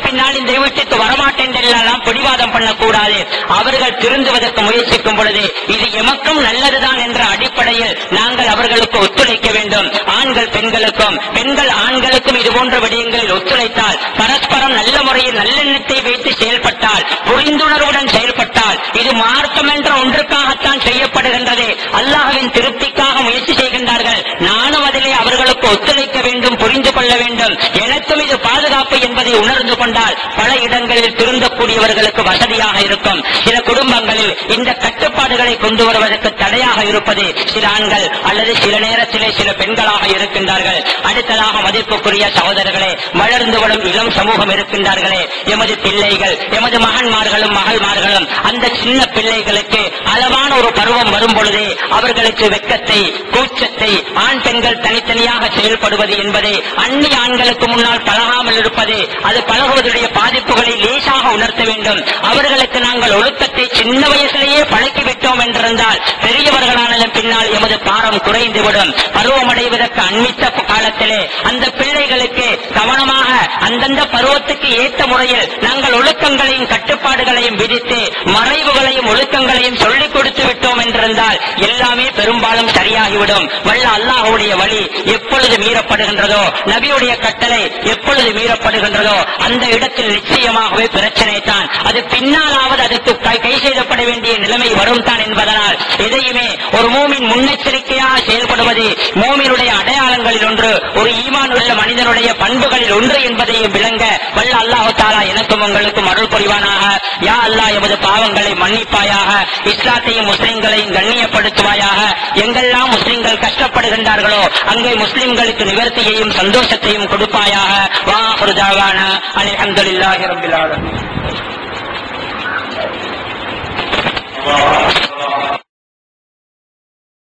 பின்னால் இந்த வீட்டுக்கு வரமாட்டேன் எல்லாம் பிடிவாதம் பண்ணக்கூடாது அவர்கள் திருந்துவதற்கு முயற்சிக்கும் பொழுது இது எமக்கும் நல்லதுதான் என்ற அடிப்படையில் நாங்கள் அவர்களுக்கு ஒத்துழைக்க வேண்டும் ஆண்கள் பெண்களுக்கும் பெண்கள் ஆண்களுக்கும் இது போன்ற விடயங்களில் ஒத்துழைத்தால் பரஸ்பரம் நல்ல முறையில் நல்லெண்ணத்தை வைத்து செயல்பட்டால் புரிந்துணர்வுடன் செயல்பட்டால் இது மார்க்கம் என்ற ஒன்றுக்காகத்தான் செய்யப்படுகின்றது அல்லாஹ்வின் திருப்திக்காக முயற்சி செய்கின்றார்கள் நானும் அதிலே அவர்களுக்கு ஒத்துழைக்க வேண்டும் புரிந்து கொள்ள வேண்டும் எனக்கும் இது பாதுகாப்பு என்பதை உணர்ந்து கொண்டால் பல இடங்களில் திருந்தக்கூடியவர்களுக்கு வசதியாக இருக்கும் சில குடும்பங்களில் இந்த கட்டுப்பாடுகளை கொண்டு வருவதற்கு தடையாக இருப்பது சில ஆண்கள் அல்லது சில நேரத்திலே சில பெண்களாக இருக்கின்றார்கள் அடுத்ததாக மதிப்புக்குரிய சகோதரர்களே வளர்ந்து வரும் இளம் சமூகம் இருக்கின்றார்களே எமது பிள்ளைகள் எமது மகன்மார்களும் மகள்மார்களும் அந்த சின்ன பிள்ளைகளுக்கு அளவான ஒரு பருவம் வரும் பொழுதே அவர்களுக்கு வெட்கத்தை கூச்சத்தை ஆண் பெண்கள் தனித்தனியாக செயல்படுவது என்பது அந்நிய ஆண்களுக்கு முன்னால் பழகாமல் இருப்பது அது பழகுவதுடைய பாதிப்புகளை லேசாக உணர்த்த வேண்டும் அவர்களுக்கு நாங்கள் ஒழுக்கத்தை சின்ன வயசிலேயே பழக்கிவிட்டோம் என்றிருந்தால் பெரியவர்களானதன் பின்னால் எமது பாரம் குறைந்துவிடும் பருவமடைவதற்கு அண்மித்த காலத்திலே அந்த பிள்ளைகளுக்கு கவனமாக அந்தந்த பருவத்துக்கு ஏற்ற முறையில் நாங்கள் ஒழுக்கங்களையும் கட்டுப்பாடுகளையும் விதித்து மறைவுகளையும் ஒழுக்கங்களையும் சொல்லிக் கொடுத்து விட்டோம் என்றிருந்தால் எல்லாமே பெரும்பாலும் சரியாகிவிடும் வல்ல அல்லாஹுடைய வழி எப்பொழுது மீறப்படுகின்றதோ நபியுடைய கட்டளை எப்பொழுது மீறப்படுகின்றதோ அந்த இடத்தில் நிச்சயமாகவே பிரச்சனை தான் அது பின்னாலாவது அதற்கு கை கை செய்யப்பட வேண்டிய நிலைமை வரும் தான் என்பதனால் எதையுமே ஒரு மூமின் முன்னெச்சரிக்கையாக செயல்படுவது மூமினுடைய அடையாளங்களில் ஒன்று ஒரு ஈமான் உள்ள மனிதனுடைய பண்புகளில் ஒன்று என்பதையும் விளங்க வல்ல அல்லாஹு தாலா எனக்கும் உங்களுக்கும் அருள் புரிவானாக யா அல்லாஹ் எமது பாவங்களை மன்னிப்பாயாக இஸ்லாத்தையும் முஸ்லிம்களையும் கண்ணியப்படுத்துவாயாக எங்கெல்லாம் முஸ்லிம்கள் கஷ்டப்படுகின்றார்களோ அங்கே முஸ்லிம்களுக்கு நிவர்த்தியையும் சந்தோஷத்தையும் கொடுப்பாயாக வா ஹுருதாவான அல்ஹம்துலில்லாஹி ரப்பில் ஆலமீன் الله